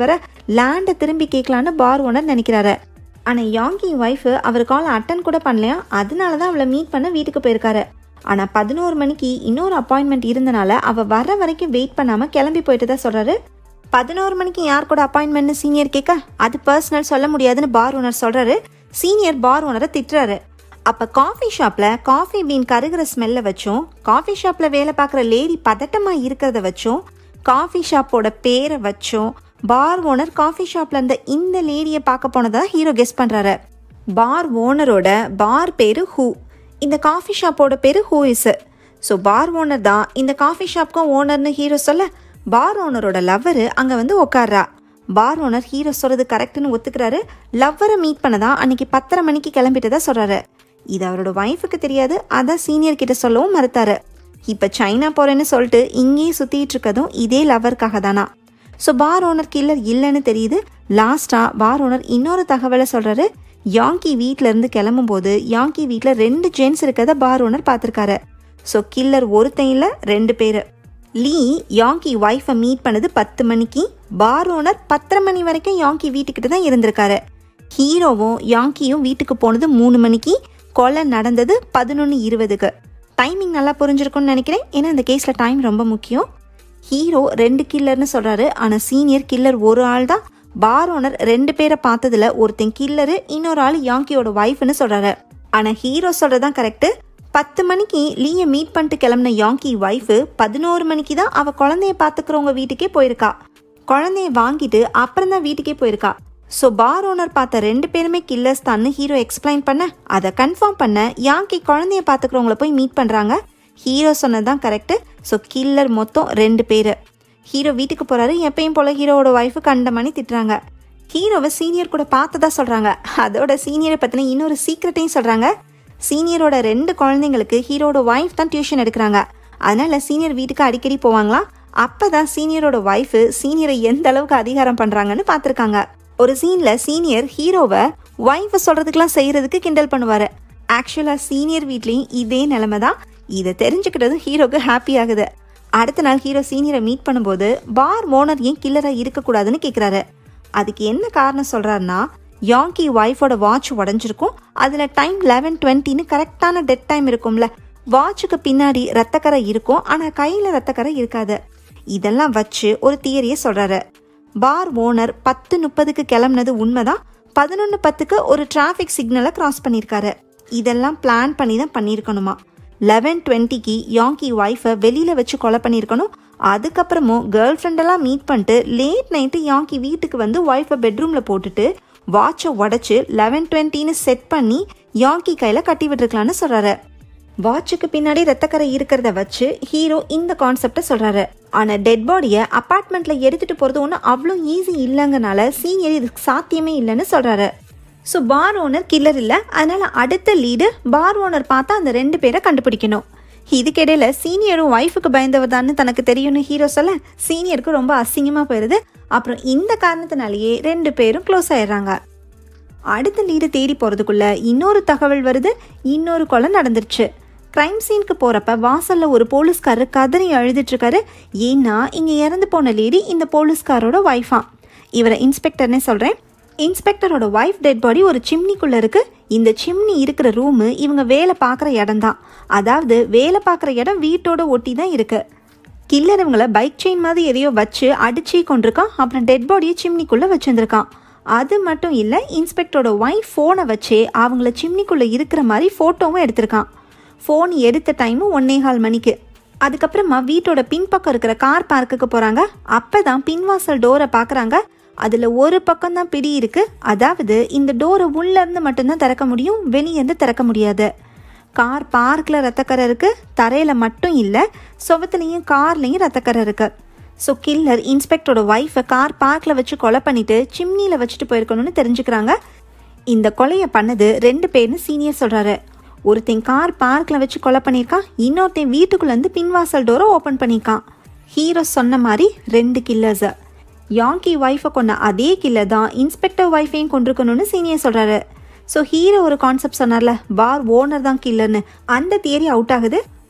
லேண்டை திரும்பி கேட்கலான்னு பார் ஓனர் நினைக்கிறாரு ஆனால் யாங்கி ஒய்ஃபு அவர் கால் அட்டன் கூட பண்ணலையா அதனால தான் அவளை மீட் பண்ண வீட்டுக்கு போயிருக்காரு ஆனால் பதினோரு மணிக்கு இன்னொரு அப்பாயின்மெண்ட் இருந்தனால அவள் வர வரைக்கும் வெயிட் பண்ணாமல் கிளம்பி போயிட்டு தான் சொல்கிறாரு பதினோரு மணிக்கு யார் கூட அப்பாயின்மெண்ட்னு சீனியர் கேட்க அது பர்சனல் சொல்ல முடியாதுன்னு பார் ஓனர் சொல்கிறாரு சீனியர் பார் ஓனரை திட்டுறாரு அப்போ காஃபி ஷாப்பில் காஃபி பீன் கருகிற ஸ்மெல்லை வச்சும் காஃபி ஷாப்பில் வேலை பார்க்குற லேடி பதட்டமாக இருக்கிறத வச்சும் காஃபி ஷாப்போட பேரை வச்சும் பார் ஓனர் காஃபி ஷாப்ல இருந்த இந்த லேடியை பார்க்க போனதா ஹீரோ கெஸ் பண்றாரு பார் ஓனரோட பார் பேரு ஹூ இந்த காஃபி ஷாப்போட பேரு who is so bar owner தான் இந்த காஃபி ஷாப்க்கும் ஓனர்னு ஹீரோ சொல்ல பார் ஓனரோட லவ்வரு அங்கே வந்து உட்கார்றா பார் ஓனர் ஹீரோ சொல்றது கரெக்ட்னு ஒத்துக்கிறாரு லவ்வரை மீட் பண்ணதான் அன்னைக்கு பத்தரை மணிக்கு கிளம்பிட்டதா சொல்றாரு இது அவரோட ஒய்ஃபுக்கு தெரியாது அதான் சீனியர் கிட்ட சொல்லவும் மறுத்தாரு இப்போ சைனா போறேன்னு சொல்லிட்டு இங்கேயே சுத்திட்டு இருக்கதும் இதே லவ்வருக்காக தானா ஸோ பார் ஓனர் கில்லர் இல்லைன்னு தெரியுது லாஸ்ட்டாக பார் ஓனர் இன்னொரு தகவலை சொல்கிறாரு யாங்கி வீட்டில இருந்து கிளம்பும்போது யாங்கி வீட்டில் ரெண்டு ஜென்ஸ் இருக்கிறத பார் ஓனர் பார்த்துருக்காரு ஸோ கில்லர் ஒருத்தன் இல்லை ரெண்டு பேர் லீ யாங்கி ஒய்ஃபை மீட் பண்ணது பத்து மணிக்கு பார் ஓனர் பத்தரை மணி வரைக்கும் யாங்கி வீட்டுக்கிட்ட தான் இருந்திருக்காரு ஹீரோவும் யாங்கியும் வீட்டுக்கு போனது மூணு மணிக்கு கொலை நடந்தது பதினொன்று இருபதுக்கு டைமிங் நல்லா புரிஞ்சிருக்கும்னு நினைக்கிறேன் ஏன்னா இந்த கேஸில் டைம் ரொம்ப முக்கியம் ஹீரோ ரெண்டு கில்லர்னு சொல்றாரு ஆனா சீனியர் கில்லர் ஒரு ஆள் தான் பார் ஓனர் ரெண்டு பேரை பார்த்ததுல ஒருத்தன் கில்லரு இன்னொரு ஆள் யாங்கியோட ஒய்ஃப்னு சொல்றாரு ஆனா ஹீரோ சொல்றதான் கரெக்ட் பத்து மணிக்கு லீயை மீட் பண்ணிட்டு கிளம்பின யாங்கி ஒய்ஃபு பதினோரு மணிக்கு தான் அவ குழந்தைய பாத்துக்கிறவங்க வீட்டுக்கே போயிருக்கா குழந்தைய வாங்கிட்டு அப்புறம் தான் வீட்டுக்கே போயிருக்கா ஸோ பார் ஓனர் பார்த்த ரெண்டு பேருமே கில்லர்ஸ் தான்னு ஹீரோ எக்ஸ்பிளைன் பண்ண அதை கன்ஃபார்ம் பண்ண யாங்கி குழந்தைய பார்த்துக்கிறவங்கள போய் மீட் பண்ணுறாங்க ஹீரோ சொன்னதுதான் கரெக்டு ஸோ கில்லர் மொத்தம் ரெண்டு பேர் ஹீரோ வீட்டுக்கு போகிறாரு எப்பயும் போல் ஹீரோவோட ஒய்ஃபு கண்டமணி திட்டுறாங்க ஹீரோவை சீனியர் கூட பார்த்ததா சொல்கிறாங்க அதோட சீனியரை பற்றின இன்னொரு சீக்ரெட்டையும் சொல்கிறாங்க சீனியரோட ரெண்டு குழந்தைங்களுக்கு ஹீரோட ஒய்ஃப் தான் டியூஷன் எடுக்கிறாங்க அதனால சீனியர் வீட்டுக்கு அடிக்கடி போவாங்களாம் அப்பதான் சீனியரோட ஒய்ஃபு சீனியரை எந்த அளவுக்கு அதிகாரம் பண்றாங்கன்னு பார்த்துருக்காங்க ஒரு சீன்ல சீனியர் ஹீரோவை ஒய்ஃபை சொல்றதுக்கெல்லாம் செய்யறதுக்கு கிண்டல் பண்ணுவாரு ஆக்சுவலா சீனியர் வீட்லயும் இதே நிலைமை தான் இதை தெரிஞ்சுக்கிட்டது ஹீரோக்கு ஹாப்பி ஆகுது அடுத்த நாள் ஹீரோ சீனியரை மீட் பண்ணும்போது பார் ஓனர் ஏன் கில்லரா இருக்கக்கூடாதுன்னு கேட்குறாரு அதுக்கு என்ன காரணம் சொல்றாருன்னா யாங்கி ஒய்ஃபோட வாட்ச் உடஞ்சிருக்கும் அதுல டைம் லெவன் டுவெண்ட்டின்னு கரெக்டான டெட் டைம் இருக்கும்ல வாட்சுக்கு பின்னாடி ரத்தக்கரை இருக்கும் ஆனா கையில ரத்தக்கரை இருக்காது இதெல்லாம் வச்சு ஒரு தியரியை சொல்றாரு பார் ஓனர் பத்து முப்பதுக்கு கிளம்புனது உண்மைதான் பதினொன்று பத்துக்கு ஒரு டிராஃபிக் சிக்னலை கிராஸ் பண்ணியிருக்காரு இதெல்லாம் பிளான் பண்ணி தான் பண்ணியிருக்கணுமா லெவன் டுவெண்ட்டிக்கு யாங்கி ஒய்ஃபை வெளியில் வச்சு கொலை பண்ணியிருக்கணும் அதுக்கப்புறமும் கேர்ள் ஃப்ரெண்டெல்லாம் மீட் பண்ணிட்டு லேட் நைட்டு யாங்கி வீட்டுக்கு வந்து ஒய்ஃபை பெட்ரூமில் போட்டுட்டு வாட்சை உடச்சி லெவன் டுவெண்ட்டின்னு செட் பண்ணி யாங்கி கையில் கட்டி விட்டுருக்கலான்னு சொல்கிறாரு வாட்சுக்கு பின்னாடி ரத்தக்கரை இருக்கிறத வச்சு ஹீரோ இந்த கான்செப்டை சொல்றாரு ஆனா டெட் பாடியை அபார்ட்மெண்ட்ல எடுத்துட்டு போறது ஒன்றும் அவ்வளோ ஈஸி இல்லைங்கனால சீனியர் இதுக்கு சாத்தியமே இல்லைன்னு சொல்றாரு ஸோ பார் ஓனர் கில்லர் இல்லை அதனால அடுத்த லீடு பார் ஓனர் பார்த்தா அந்த ரெண்டு பேரை கண்டுபிடிக்கணும் இதுக்கிடையில சீனியரும் ஒய்ஃபுக்கு பயந்தவர் தான்னு தனக்கு தெரியும்னு ஹீரோ சொல்ல சீனியருக்கு ரொம்ப அசிங்கமா போயிருது அப்புறம் இந்த காரணத்தினாலேயே ரெண்டு பேரும் க்ளோஸ் ஆயிடுறாங்க அடுத்த லீடு தேடி போகிறதுக்குள்ள இன்னொரு தகவல் வருது இன்னொரு கொலை நடந்துருச்சு க்ரைம் சீனுக்கு போகிறப்ப வாசலில் ஒரு போலீஸ்காரர் கதறி அழுதுட்டு இருக்காரு ஏன்னா இங்கே இறந்து போன லேடி இந்த போலீஸ்காரோட ஒய்ஃபா இவரை இன்ஸ்பெக்டர்னே சொல்கிறேன் இன்ஸ்பெக்டரோட ஒய்ஃப் டெட் பாடி ஒரு சிம்னிக்குள்ளே இருக்கு இந்த சிம்னி இருக்கிற ரூமு இவங்க வேலை பார்க்குற இடம் தான் அதாவது வேலை பார்க்குற இடம் வீட்டோட ஒட்டி தான் இருக்கு கில்லர் இவங்களை பைக் செயின் மாதிரி எதையோ வச்சு அடிச்சு கொண்டிருக்கான் அப்புறம் டெட் பாடியை சிம்னிக்குள்ளே வச்சுருந்துருக்கான் அது மட்டும் இல்லை இன்ஸ்பெக்டரோட ஒய்ஃப் ஃபோனை வச்சே அவங்கள சிம்னிக்குள்ளே இருக்கிற மாதிரி ஃபோட்டோவும் எடுத்திருக்கான் ஃபோன் எடுத்த டைமும் ஒன்னே கால் மணிக்கு அதுக்கப்புறமா வீட்டோட பின்பக்கம் இருக்கிற கார் பார்க்குக்கு போகிறாங்க அப்போ தான் பின்வாசல் டோரை பார்க்குறாங்க அதில் ஒரு பக்கம் தான் பிடி இருக்கு அதாவது இந்த டோரை உள்ளேருந்து மட்டும்தான் திறக்க முடியும் வெளியேருந்து திறக்க முடியாது கார் பார்க்கில் ரத்தக்கரை இருக்கு தரையில் மட்டும் இல்லை சுவத்துலேயும் கார்லேயும் ரத்தக்கரை இருக்கு ஸோ கில்லர் இன்ஸ்பெக்டரோட ஒய்ஃபை கார் பார்க்கில் வச்சு கொலை பண்ணிட்டு சிம்னியில் வச்சுட்டு போயிருக்கணும்னு தெரிஞ்சுக்கிறாங்க இந்த கொலையை பண்ணது ரெண்டு பேர்னு சீனியர் சொல்கிறாரு ஒருத்தன் கார் பார்க்கில் வச்சு கொலை பண்ணியிருக்கான் இன்னொருத்தன் வீட்டுக்குள்ளேருந்து பின்வாசல் டோரை ஓப்பன் பண்ணியிருக்கான் ஹீரோ சொன்ன மாதிரி ரெண்டு கில்லர்ஸை யாங்கி ஒய்ஃபை கொண்ட அதே கில்லர் தான் இன்ஸ்பெக்டர் ஒய்ஃபையும் கொண்டிருக்கணும்னு சீனியர் சொல்கிறாரு ஸோ ஹீரோ ஒரு கான்செப்ட் சொன்னார்ல பார் ஓனர் தான் கில்லர்னு அந்த தியரி அவுட் ஆகுது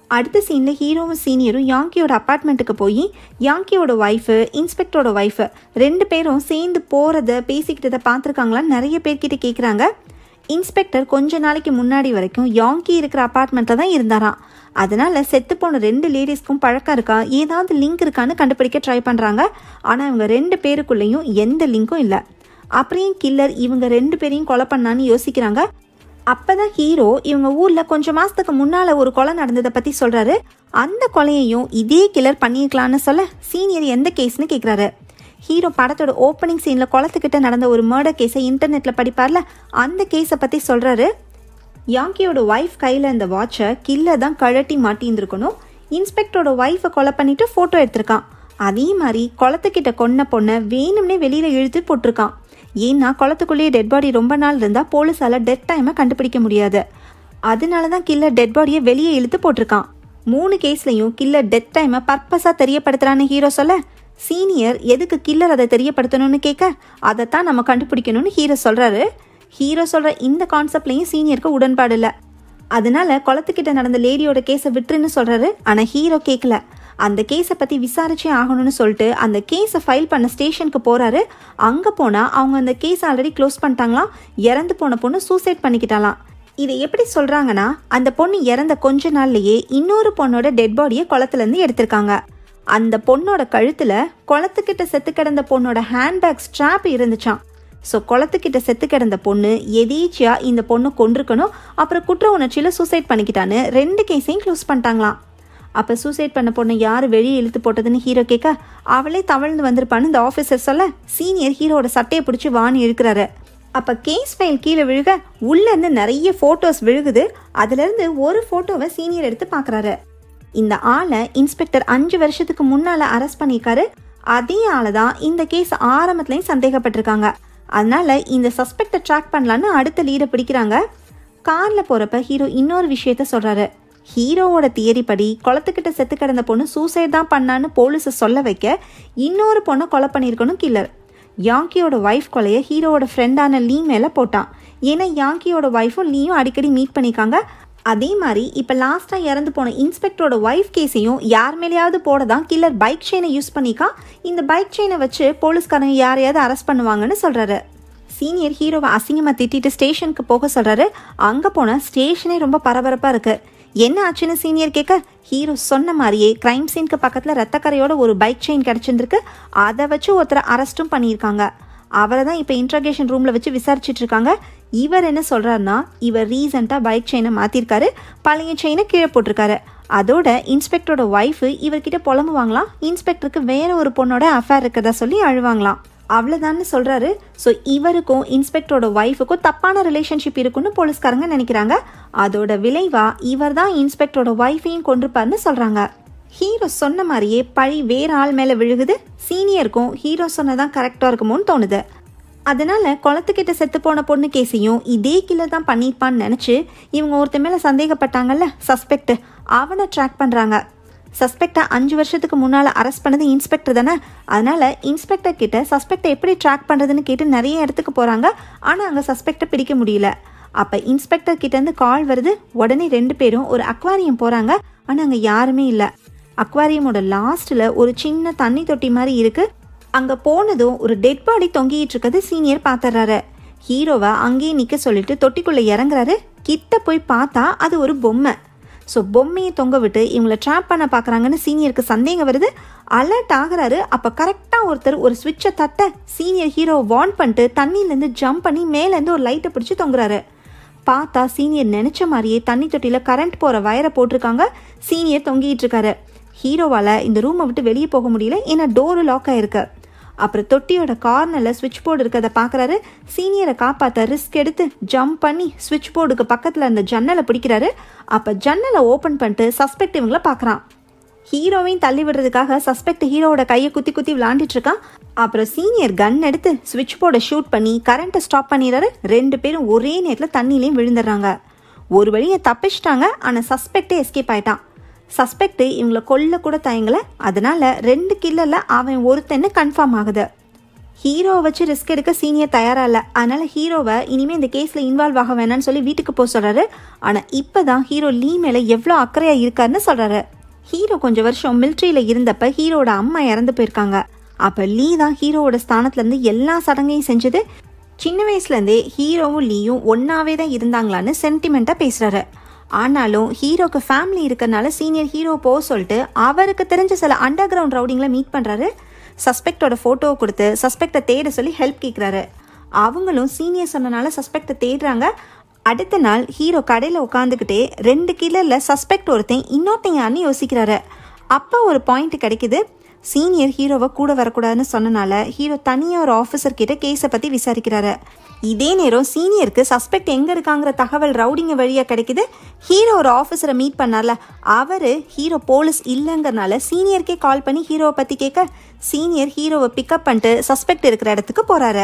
அடுத்த சீனில் ஹீரோவும் சீனியரும் யாங்கியோட அப்பார்ட்மெண்ட்டுக்கு போய் யாங்கியோட ஒய்ஃபு இன்ஸ்பெக்டரோட ஒய்ஃபு ரெண்டு பேரும் சேர்ந்து போகிறத பேசிக்கிட்டதை பார்த்துருக்காங்களான்னு நிறைய பேர்கிட்ட கேட்குறாங்க இன்ஸ்பெக்டர் கொஞ்ச நாளைக்கு முன்னாடி வரைக்கும் யாங்கி இருக்கிற அப்பார்ட்மெண்ட்டில் தான் இருந்தாராம் அதனால செத்து போன ரெண்டு லேடிஸ்க்கும் பழக்கம் இருக்கா ஏதாவது லிங்க் இருக்கான்னு கண்டுபிடிக்க ட்ரை பண்ணுறாங்க ஆனால் இவங்க ரெண்டு பேருக்குள்ளேயும் எந்த லிங்க்கும் இல்லை அப்புறம் கில்லர் இவங்க ரெண்டு பேரையும் கொலை பண்ணான்னு யோசிக்கிறாங்க அப்பதான் ஹீரோ இவங்க ஊர்ல கொஞ்சம் மாசத்துக்கு முன்னால ஒரு கொலை நடந்ததை பத்தி சொல்றாரு அந்த கொலையையும் இதே கில்லர் பண்ணியிருக்கலான்னு சொல்ல சீனியர் எந்த கேஸ்னு கேக்குறாரு ஹீரோ படத்தோட ஓப்பனிங் சீன்ல குளத்துக்கிட்ட நடந்த ஒரு மர்டர் கேஸை இன்டர்நெட்ல படிப்பார்ல அந்த கேஸை பத்தி சொல்றாரு யாங்கியோட ஒய்ஃப் கையில் இந்த வாட்சை கில்லர் தான் கழட்டி மாட்டியிருந்திருக்கணும் இன்ஸ்பெக்டரோட ஒய்ஃபை கொலை பண்ணிட்டு ஃபோட்டோ எடுத்திருக்கான் அதே மாதிரி குளத்துக்கிட்ட கொன்ன பொண்ணை வேணும்னே வெளியில் இழுத்து போட்டிருக்கான் ஏன்னா குளத்துக்குள்ளேயே டெட் பாடி ரொம்ப நாள் இருந்தால் போலீஸால் டெட் டைமை கண்டுபிடிக்க முடியாது அதனால தான் கில்லர் டெட் பாடியை வெளியே இழுத்து போட்டிருக்கான் மூணு கேஸ்லையும் கில்லர் டெத் டைமை பர்பஸாக தெரியப்படுத்துறான்னு ஹீரோ சொல்ல சீனியர் எதுக்கு கில்லர் அதை தெரியப்படுத்தணும்னு கேட்க அதைத்தான் நம்ம கண்டுபிடிக்கணும்னு ஹீரோ சொல்கிறாரு ஹீரோ சொல்கிற இந்த கான்செப்ட்லையும் சீனியருக்கு உடன்பாடு இல்லை அதனால குளத்துக்கிட்ட நடந்த லேடியோட கேஸை விட்டுருன்னு சொல்கிறாரு ஆனால் ஹீரோ கேட்கல அந்த கேஸை பற்றி விசாரிச்சே ஆகணும்னு சொல்லிட்டு அந்த கேஸை ஃபைல் பண்ண ஸ்டேஷனுக்கு போகிறாரு அங்கே போனால் அவங்க அந்த கேஸ் ஆல்ரெடி க்ளோஸ் பண்ணிட்டாங்களாம் இறந்து போன பொண்ணு சூசைட் பண்ணிக்கிட்டாலாம் இதை எப்படி சொல்கிறாங்கன்னா அந்த பொண்ணு இறந்த கொஞ்ச நாள்லயே இன்னொரு பொண்ணோட டெட் பாடியை குளத்துலேருந்து எடுத்திருக்காங்க அந்த பொண்ணோட கழுத்தில் குளத்துக்கிட்ட செத்து கிடந்த பொண்ணோட ஹேண்ட்பேக் ஸ்ட்ராப் இருந்துச்சாம் ஸோ குளத்துக்கிட்ட செத்து கிடந்த பொண்ணு எதேச்சியா இந்த பொண்ணு கொண்டிருக்கணும் அப்புறம் குற்ற உணர்ச்சியில் சூசைட் பண்ணிக்கிட்டான்னு ரெண்டு கேஸையும் க்ளோஸ் பண்ணிட்டாங்களாம் அப்போ சூசைட் பண்ண பொண்ணை யார் வெளியே இழுத்து போட்டதுன்னு ஹீரோ கேட்க அவளே தவழ்ந்து வந்திருப்பான்னு இந்த ஆஃபீஸர் சொல்ல சீனியர் ஹீரோட சட்டையை பிடிச்சி வாணி இருக்கிறாரு அப்போ கேஸ் ஃபைல் கீழே விழுக உள்ளேருந்து நிறைய ஃபோட்டோஸ் விழுகுது அதுலேருந்து ஒரு ஃபோட்டோவை சீனியர் எடுத்து பார்க்குறாரு இந்த ஆளை இன்ஸ்பெக்டர் அஞ்சு வருஷத்துக்கு முன்னால் அரெஸ்ட் பண்ணியிருக்காரு அதே ஆளை தான் இந்த கேஸ் ஆரம்பத்துலேயும் சந்தேகப்பட்டிருக்காங்க அதனால இந்த சஸ்பெக்டை ட்ராக் பண்ணலான்னு அடுத்த லீடை பிடிக்கிறாங்க காரில் போகிறப்ப ஹீரோ இன்னொரு விஷயத்த சொல்கிறாரு ஹீரோவோட தியரி படி குளத்துக்கிட்ட செத்து கிடந்த பொண்ணு சூசைட் தான் பண்ணான்னு போலீஸை சொல்ல வைக்க இன்னொரு பொண்ணை கொலை பண்ணியிருக்கணும் கில்லர் யாங்கியோட ஒய்ஃப் கொலையை ஹீரோவோட ஃப்ரெண்டான லீ மேலே போட்டான் ஏன்னா யாங்கியோட ஒய்ஃபும் லீயும் அடிக்கடி மீட் பண்ணிக்காங்க அதே மாதிரி இப்போ லாஸ்ட்டாக இறந்து போன இன்ஸ்பெக்டரோட ஒய்ஃப் கேஸையும் யார் மேலேயாவது போட தான் கில்லர் பைக் செயினை யூஸ் பண்ணிக்கா இந்த பைக் செயினை வச்சு போலீஸ்காரங்க யாரையாவது அரெஸ்ட் பண்ணுவாங்கன்னு சொல்கிறாரு சீனியர் ஹீரோவை அசிங்கமாக திட்டிட்டு ஸ்டேஷனுக்கு போக சொல்கிறாரு அங்கே போனால் ஸ்டேஷனே ரொம்ப பரபரப்பாக இருக்குது என்ன ஆச்சுன்னு சீனியர் கேட்க ஹீரோ சொன்ன மாதிரியே கிரைம் சீனுக்கு பக்கத்தில் ரத்தக்கரையோட ஒரு பைக் செயின் கிடச்சிருந்துருக்கு அதை வச்சு ஒருத்தரை அரெஸ்ட்டும் பண்ணியிருக்காங்க அவரை தான் இப்போ இன்ட்ரகேஷன் ரூமில் வச்சு விசாரிச்சுட்டு இருக்காங்க இவர் என்ன சொல்கிறாருன்னா இவர் ரீசெண்டாக பைக் செயினை மாற்றிருக்காரு பழைய செயினை கீழே போட்டிருக்காரு அதோட இன்ஸ்பெக்டரோட ஒய்ஃபு இவர்கிட்ட புலம்புவாங்களாம் இன்ஸ்பெக்டருக்கு வேற ஒரு பொண்ணோட அஃபேர் இருக்கிறதா சொல்லி அழுவாங்களாம் அவ்வளோதான்னு சொல்கிறாரு ஸோ இவருக்கும் இன்ஸ்பெக்டரோட ஒய்ஃபுக்கும் தப்பான ரிலேஷன்ஷிப் இருக்குன்னு போலீஸ்காரங்க நினைக்கிறாங்க அதோட விளைவா இவர் தான் இன்ஸ்பெக்டரோட ஒய்ஃபையும் கொண்டிருப்பாருன்னு சொல்கிறாங்க ஹீரோ சொன்ன மாதிரியே பழி வேற ஆள் மேலே விழுகுது சீனியருக்கும் ஹீரோ சொன்னதான் கரெக்டாக இருக்குமோன்னு தோணுது அதனால குளத்துக்கிட்ட செத்து போன பொண்ணு கேஸையும் இதே கில்லர் தான் பண்ணியிருப்பான்னு நினச்சி இவங்க ஒருத்த மேலே சந்தேகப்பட்டாங்கல்ல சஸ்பெக்ட் அவனை ட்ராக் பண்ணுறாங்க சஸ்பெக்டை அஞ்சு வருஷத்துக்கு முன்னால் அரெஸ்ட் பண்ணது இன்ஸ்பெக்டர் தானே அதனால இன்ஸ்பெக்டர் கிட்ட சஸ்பெக்டை எப்படி ட்ராக் பண்ணுறதுன்னு கேட்டு நிறைய இடத்துக்கு போகிறாங்க ஆனால் அங்கே சஸ்பெக்டை பிடிக்க முடியல அப்போ இன்ஸ்பெக்டர் கிட்டேருந்து கால் வருது உடனே ரெண்டு பேரும் ஒரு அக்வாரியம் போகிறாங்க ஆனால் அங்கே யாருமே இல்லை அக்வாரியமோட லாஸ்ட்டில் ஒரு சின்ன தண்ணி தொட்டி மாதிரி இருக்குது அங்கே போனதும் ஒரு டெட் பாடி தொங்கிட்டு இருக்கிறது சீனியர் பார்த்துறாரு ஹீரோவை அங்கேயே நிற்க சொல்லிட்டு தொட்டிக்குள்ளே இறங்குறாரு கிட்ட போய் பார்த்தா அது ஒரு பொம்மை ஸோ பொம்மையை தொங்க விட்டு இவங்களை ட்ராப் பண்ண பார்க்குறாங்கன்னு சீனியருக்கு சந்தேகம் வருது அலர்ட் ஆகுறாரு அப்போ கரெக்டாக ஒருத்தர் ஒரு ஸ்விட்சை தட்ட சீனியர் ஹீரோவை வார்ன் பண்ணிட்டு தண்ணியிலேருந்து ஜம்ப் பண்ணி மேலேருந்து ஒரு லைட்டை பிடிச்சி தொங்குறாரு பார்த்தா சீனியர் நினச்ச மாதிரியே தண்ணி தொட்டியில் கரண்ட் போகிற வயரை போட்டிருக்காங்க சீனியர் தொங்கிட்டு இருக்காரு ஹீரோவால் இந்த ரூமை விட்டு வெளியே போக முடியல ஏன்னா டோரு லாக் ஆயிருக்கு அப்புறம் தொட்டியோட கார்னரில் சுவிட்ச் போர்டு இருக்கிறத பார்க்குறாரு சீனியரை காப்பாற்ற ரிஸ்க் எடுத்து ஜம்ப் பண்ணி சுவிட்ச் போர்டுக்கு பக்கத்தில் இருந்த ஜன்னலை பிடிக்கிறாரு அப்போ ஜன்னலை ஓப்பன் பண்ணிட்டு சஸ்பெக்ட் இவங்கள பார்க்குறான் ஹீரோவையும் தள்ளி விடுறதுக்காக சஸ்பெக்ட் ஹீரோவோட கையை குத்தி குத்தி விளாண்டுட்டு இருக்கான் அப்புறம் சீனியர் கன் எடுத்து சுவிட்ச் போர்டை ஷூட் பண்ணி கரண்ட்டை ஸ்டாப் பண்ணிடுறாரு ரெண்டு பேரும் ஒரே நேரத்தில் தண்ணிலையும் விழுந்துடுறாங்க ஒரு வழியை தப்பிச்சிட்டாங்க ஆனால் சஸ்பெக்டே எஸ்கேப் ஆயிட்டான் சஸ்பெக்ட் இவங்களை கொல்ல கூட தயங்கல அதனால ரெண்டு கில்லரில் அவன் ஒருத்தன்னு கன்ஃபார்ம் ஆகுது ஹீரோவை வச்சு ரிஸ்க் எடுக்க சீனியர் தயாரா இல்லை அதனால ஹீரோவை இனிமே இந்த கேஸ்ல இன்வால்வ் ஆக வேணாம்னு சொல்லி வீட்டுக்கு போக சொல்றாரு ஆனா இப்பதான் ஹீரோ லீ மேல எவ்வளோ அக்கறையா இருக்காருன்னு சொல்றாரு ஹீரோ கொஞ்சம் வருஷம் மிலிட்ரியில இருந்தப்ப ஹீரோட அம்மா இறந்து போயிருக்காங்க அப்ப லீ தான் ஹீரோவோட ஸ்தானத்துல இருந்து எல்லா சடங்கையும் செஞ்சது சின்ன வயசுலேருந்தே ஹீரோவும் லீயும் ஒன்னாவே தான் இருந்தாங்களான்னு சென்டிமெண்ட்டாக பேசுகிறாரு ஆனாலும் ஹீரோக்கு ஃபேமிலி இருக்கறனால சீனியர் ஹீரோ போக சொல்லிட்டு அவருக்கு தெரிஞ்ச சில அண்டர் கிரவுண்ட் ரவுடிங்கில் மீட் பண்ணுறாரு சஸ்பெக்டோட ஃபோட்டோவை கொடுத்து சஸ்பெக்டை தேட சொல்லி ஹெல்ப் கேட்குறாரு அவங்களும் சீனியர் சொன்னனால சஸ்பெக்டை தேடுறாங்க அடுத்த நாள் ஹீரோ கடையில் உட்காந்துக்கிட்டே ரெண்டு கிலரில் சஸ்பெக்ட் ஒருத்தன் இன்னொருத்தன் யாருன்னு யோசிக்கிறாரு அப்போ ஒரு பாயிண்ட் கிடைக்குது சீனியர் ஹீரோவை கூட வரக்கூடாதுன்னு சொன்னனால ஹீரோ தனியாக ஒரு ஆஃபீஸர் கிட்ட கேஸை பற்றி விசாரிக்கிறாரு இதே நேரம் சீனியருக்கு சஸ்பெக்ட் எங்கே இருக்காங்கிற தகவல் ரவுடிங்க வழியாக கிடைக்குது ஹீரோ ஒரு ஆஃபீஸரை மீட் பண்ணார்ல அவர் ஹீரோ போலீஸ் இல்லைங்கிறனால சீனியருக்கே கால் பண்ணி ஹீரோவை பற்றி கேட்க சீனியர் ஹீரோவை பிக்கப் பண்ணிட்டு சஸ்பெக்ட் இருக்கிற இடத்துக்கு போகிறாரு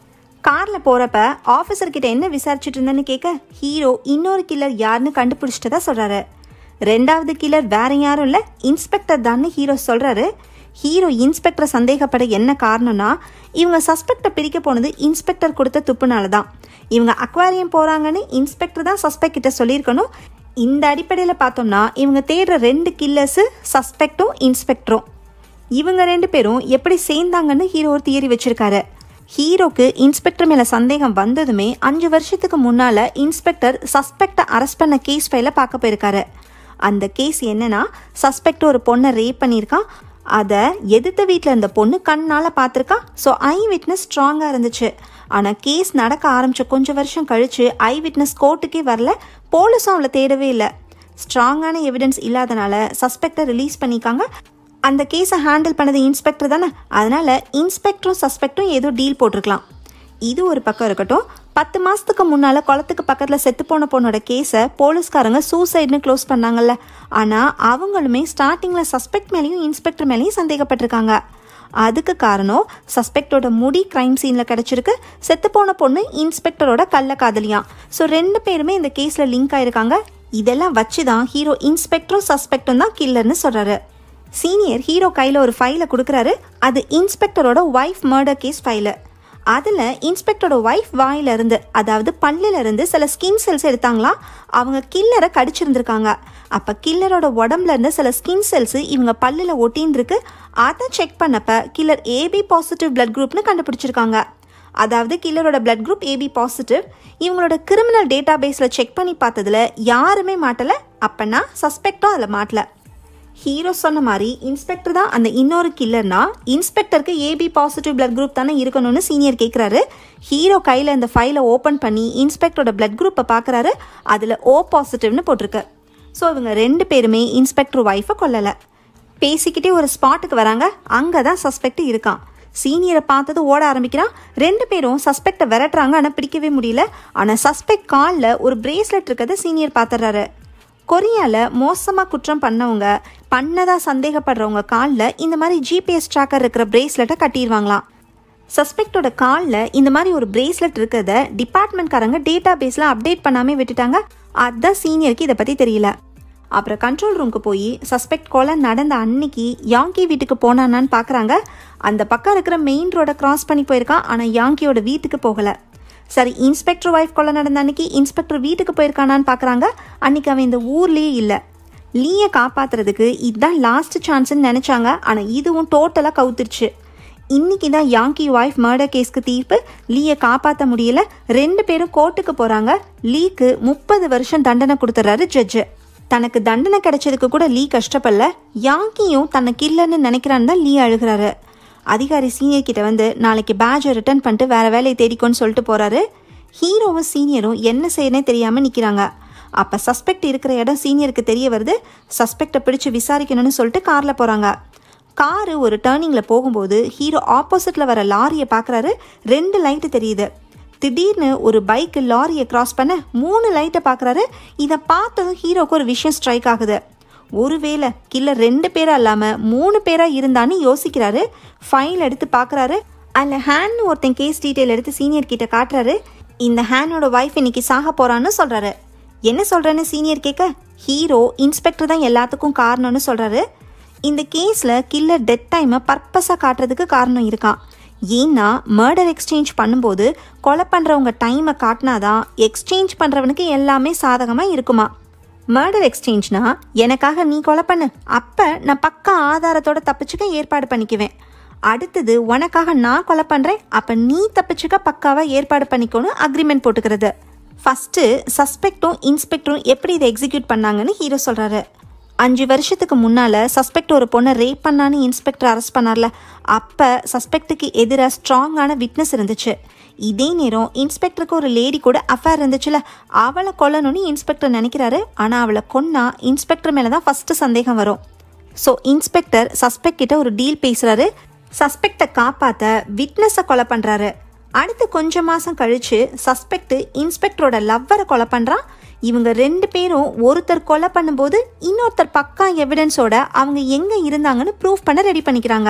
காரில் போகிறப்ப ஆஃபீஸர் கிட்ட என்ன விசாரிச்சுட்டு இருந்தேன்னு கேட்க ஹீரோ இன்னொரு கில்லர் யாருன்னு கண்டுபிடிச்சிட்டதா சொல்கிறாரு ரெண்டாவது கில்லர் வேற யாரும் இல்லை இன்ஸ்பெக்டர் தான்னு ஹீரோ சொல்கிறாரு ஹீரோ இன்ஸ்பெக்டரை சந்தேகப்பட என்ன காரணம்னா இவங்க சஸ்பெக்டை பிரிக்க போனது இன்ஸ்பெக்டர் கொடுத்த துப்புனால தான் இவங்க அக்வாரியம் போகிறாங்கன்னு இன்ஸ்பெக்டர் தான் சஸ்பெக்ட் கிட்ட சொல்லியிருக்கணும் இந்த அடிப்படையில் பார்த்தோம்னா இவங்க தேடுற ரெண்டு கில்லர்ஸு சஸ்பெக்டும் இன்ஸ்பெக்டரும் இவங்க ரெண்டு பேரும் எப்படி சேர்ந்தாங்கன்னு ஹீரோ ஒரு தியரி வச்சிருக்காரு ஹீரோக்கு இன்ஸ்பெக்டர் மேல சந்தேகம் வந்ததுமே அஞ்சு வருஷத்துக்கு முன்னால இன்ஸ்பெக்டர் சஸ்பெக்டை அரெஸ்ட் பண்ண கேஸ் ஃபைல பார்க்க போயிருக்காரு அந்த கேஸ் என்னன்னா சஸ்பெக்ட் ஒரு பொண்ணை ரேப் பண்ணியிருக்கான் அதை எதிர்த்த வீட்டில் இருந்த பொண்ணு கண்ணால் பார்த்துருக்கா ஸோ ஐ விட்னஸ் ஸ்ட்ராங்காக இருந்துச்சு ஆனால் கேஸ் நடக்க ஆரம்பிச்ச கொஞ்சம் வருஷம் கழிச்சு ஐ விட்னஸ் கோர்ட்டுக்கே வரல போலீஸும் அவளை தேடவே இல்லை ஸ்ட்ராங்கான எவிடன்ஸ் இல்லாதனால சஸ்பெக்டை ரிலீஸ் பண்ணிக்காங்க அந்த கேஸை ஹேண்டில் பண்ணது இன்ஸ்பெக்டர் தானே அதனால இன்ஸ்பெக்டரும் சஸ்பெக்டும் ஏதோ டீல் போட்டிருக்கலாம் இது ஒரு பக்கம் இருக்கட்டும் பத்து மாசத்துக்கு முன்னால குளத்துக்கு பக்கத்துல செத்து போன பொண்ணோட கேஸை போலீஸ்காரங்க சூசைட்னு க்ளோஸ் பண்ணாங்கல்ல ஆனா அவங்களுமே ஸ்டார்டிங்ல சஸ்பெக்ட் மேலேயும் இன்ஸ்பெக்டர் மேலேயும் சந்தேகப்பட்டிருக்காங்க அதுக்கு காரணம் சஸ்பெக்டோட முடி கிரைம் சீன்ல கிடைச்சிருக்கு செத்து போன பொண்ணு இன்ஸ்பெக்டரோட கள்ள காதலியாம் ஸோ ரெண்டு பேருமே இந்த கேஸ்ல லிங்க் ஆயிருக்காங்க இதெல்லாம் வச்சுதான் ஹீரோ இன்ஸ்பெக்டரும் சஸ்பெக்டும் தான் கில்லர்னு சொல்றாரு சீனியர் ஹீரோ கையில் ஒரு ஃபைலை கொடுக்குறாரு அது இன்ஸ்பெக்டரோட ஒய்ஃப் மர்டர் கேஸ் ஃபைலு அதில் இன்ஸ்பெக்டரோட ஒய்ஃப் வாயில இருந்து அதாவது பல்லில் இருந்து சில ஸ்கின் செல்ஸ் எடுத்தாங்களாம் அவங்க கில்லரை கடிச்சிருந்திருக்காங்க அப்போ கில்லரோட உடம்புல இருந்து சில ஸ்கின் செல்ஸ் இவங்க பல்லில் ஒட்டின்னு இருக்கு அதை செக் பண்ணப்ப கில்லர் ஏபி பாசிட்டிவ் பிளட் குரூப்னு கண்டுபிடிச்சிருக்காங்க அதாவது கில்லரோட பிளட் குரூப் ஏபி பாசிட்டிவ் இவங்களோட கிரிமினல் டேட்டா பேஸில் செக் பண்ணி பார்த்ததுல யாருமே மாட்டலை அப்பனா சஸ்பெக்டும் அதில் மாட்டல ஹீரோ சொன்ன மாதிரி இன்ஸ்பெக்டர் தான் அந்த இன்னொரு கில்லர்னா இன்ஸ்பெக்டருக்கு ஏபி பாசிட்டிவ் பிளட் குரூப் தானே இருக்கணும்னு சீனியர் கேட்குறாரு ஹீரோ கையில் அந்த ஃபைலை ஓப்பன் பண்ணி இன்ஸ்பெக்டரோட பிளட் குரூப்பை பார்க்குறாரு அதில் ஓ பாசிட்டிவ்னு போட்டிருக்கு ஸோ இவங்க ரெண்டு பேருமே இன்ஸ்பெக்டர் ஒய்ஃபை கொல்லலை பேசிக்கிட்டே ஒரு ஸ்பாட்டுக்கு வராங்க அங்கே தான் சஸ்பெக்ட் இருக்கான் சீனியரை பார்த்தது ஓட ஆரம்பிக்கிறான் ரெண்டு பேரும் சஸ்பெக்டை விரட்டுறாங்க ஆனால் பிடிக்கவே முடியல ஆனால் சஸ்பெக்ட் காலில் ஒரு பிரேஸ்லெட் இருக்கிறத சீனியர் பார்த்துறாரு கொரியாவில் மோசமாக குற்றம் பண்ணவங்க பண்ணதா சந்தேகப்படுறவங்க காலில் இந்த மாதிரி ஜிபிஎஸ் ட்ராக்கர் இருக்கிற பிரேஸ்லெட்டை கட்டிடுவாங்களாம் சஸ்பெக்டோட காலில் இந்த மாதிரி ஒரு பிரேஸ்லெட் இருக்கிறத டிபார்ட்மெண்ட்காரங்க டேட்டா பேஸில் அப்டேட் பண்ணாமே விட்டுட்டாங்க அதுதான் சீனியருக்கு இதை பற்றி தெரியல அப்புறம் கண்ட்ரோல் ரூமுக்கு போய் சஸ்பெக்ட் கொலை நடந்த அன்னைக்கு யாங்கி வீட்டுக்கு போனானான்னு பார்க்குறாங்க அந்த பக்கம் இருக்கிற மெயின் ரோடை கிராஸ் பண்ணி போயிருக்கான் ஆனால் யாங்கியோட வீட்டுக்கு போகலை சரி இன்ஸ்பெக்டர் ஒய்ஃப் கொலை நடந்த அன்னைக்கு இன்ஸ்பெக்டர் வீட்டுக்கு போயிருக்கானான்னு பார்க்குறாங்க அன்னைக்கு அவன் இந்த ஊர்லேயே இல்லை லீயை காப்பாத்துறதுக்கு இதுதான் லாஸ்ட் சான்ஸ்ன்னு நினச்சாங்க ஆனால் இதுவும் டோட்டலாக கவுத்துருச்சு இன்னைக்கு தான் யாங்கி ஒய்ஃப் மர்டர் கேஸ்க்கு தீர்ப்பு லீயை காப்பாற்ற முடியல ரெண்டு பேரும் கோர்ட்டுக்கு போகிறாங்க லீக்கு முப்பது வருஷம் தண்டனை கொடுத்துறாரு ஜட்ஜு தனக்கு தண்டனை கிடைச்சதுக்கு கூட லீ கஷ்டப்படல யாங்கியும் தன்னை கில்லன்னு நினைக்கிறான்னு தான் லீ அழுகிறாரு அதிகாரி சீனியர் கிட்ட வந்து நாளைக்கு பேட்சை ரிட்டர்ன் பண்ணிட்டு வேற வேலையை தேடிக்கோன்னு சொல்லிட்டு போறாரு ஹீரோவும் சீனியரும் என்ன செய்யனே தெரியாம நிக்கிறாங்க அப்ப சஸ்பெக்ட் இருக்கிற இடம் சீனியருக்கு தெரிய வருது சஸ்பெக்டை பிடிச்சு விசாரிக்கணும்னு சொல்லிட்டு கார்ல போறாங்க காரு ஒரு டேர்னிங்ல போகும்போது ஹீரோ ஆப்போசிட்ல வர லாரியை பார்க்கறாரு ரெண்டு லைட்டு தெரியுது திடீர்னு ஒரு பைக் லாரியை கிராஸ் பண்ண மூணு லைட்டை பார்க்குறாரு இதை பார்த்ததும் ஹீரோக்கு ஒரு விஷயம் ஸ்ட்ரைக் ஆகுது ஒருவேளை கில்லர் ரெண்டு பேரா இல்லாமல் மூணு பேரா இருந்தான்னு யோசிக்கிறாரு ஃபைல் எடுத்து பார்க்குறாரு அதில் ஹேன்னு ஒருத்தன் கேஸ் டீட்டெயில் எடுத்து சீனியர் கிட்ட காட்டுறாரு இந்த ஹேனோட ஒய்ஃப் இன்னைக்கு சாக போறான்னு சொல்றாரு என்ன சொல்றேன்னு சீனியர் கேட்க ஹீரோ இன்ஸ்பெக்டர் தான் எல்லாத்துக்கும் காரணம்னு சொல்றாரு இந்த கேஸில் கில்லர் டெத் டைமை பர்பஸாக காட்டுறதுக்கு காரணம் இருக்கான் ஏன்னா மர்டர் எக்ஸ்சேஞ்ச் பண்ணும்போது கொலை பண்ணுறவங்க டைமை காட்டினாதான் எக்ஸ்சேஞ்ச் பண்ணுறவனுக்கு எல்லாமே சாதகமாக இருக்குமா மர்டர் எக்ஸ்சேஞ்ச்னா எனக்காக நீ கொலை பண்ணு அப்போ நான் பக்கா ஆதாரத்தோட தப்பிச்சுக்க ஏற்பாடு பண்ணிக்குவேன் அடுத்தது உனக்காக நான் கொலை பண்ணுறேன் அப்போ நீ தப்பிச்சுக்க பக்காவாக ஏற்பாடு பண்ணிக்கணும் அக்ரிமெண்ட் போட்டுக்கிறது ஃபஸ்ட்டு சஸ்பெக்டும் இன்ஸ்பெக்டரும் எப்படி இதை எக்ஸிக்யூட் பண்ணாங்கன்னு ஹீரோ சொல்கிறாரு அஞ்சு வருஷத்துக்கு முன்னால் சஸ்பெக்ட் ஒரு பொண்ணை ரேப் பண்ணான்னு இன்ஸ்பெக்டர் அரெஸ்ட் பண்ணார்ல அப்போ சஸ்பெக்ட்டுக்கு எதிராக ஸ்ட்ராங்கான விட்னஸ் இருந்துச்சு இதே நேரம் இன்ஸ்பெக்டருக்கு ஒரு லேடி கூட அஃபேர் இருந்துச்சுல அவளை கொல்லணும்னு இன்ஸ்பெக்டர் நினைக்கிறாரு ஆனால் அவளை கொன்னா இன்ஸ்பெக்டர் மேலே தான் ஃபஸ்ட்டு சந்தேகம் வரும் ஸோ இன்ஸ்பெக்டர் சஸ்பெக்ட் கிட்ட ஒரு டீல் பேசுகிறாரு சஸ்பெக்டை காப்பாற்ற விட்னஸை கொலை பண்ணுறாரு அடுத்து கொஞ்ச மாதம் கழிச்சு சஸ்பெக்ட் இன்ஸ்பெக்டரோட லவ்வரை கொலை பண்ணுறான் இவங்க ரெண்டு பேரும் ஒருத்தர் கொலை பண்ணும்போது இன்னொருத்தர் பக்கா எவிடன்ஸோட அவங்க எங்கே இருந்தாங்கன்னு ப்ரூவ் பண்ண ரெடி பண்ணிக்கிறாங்க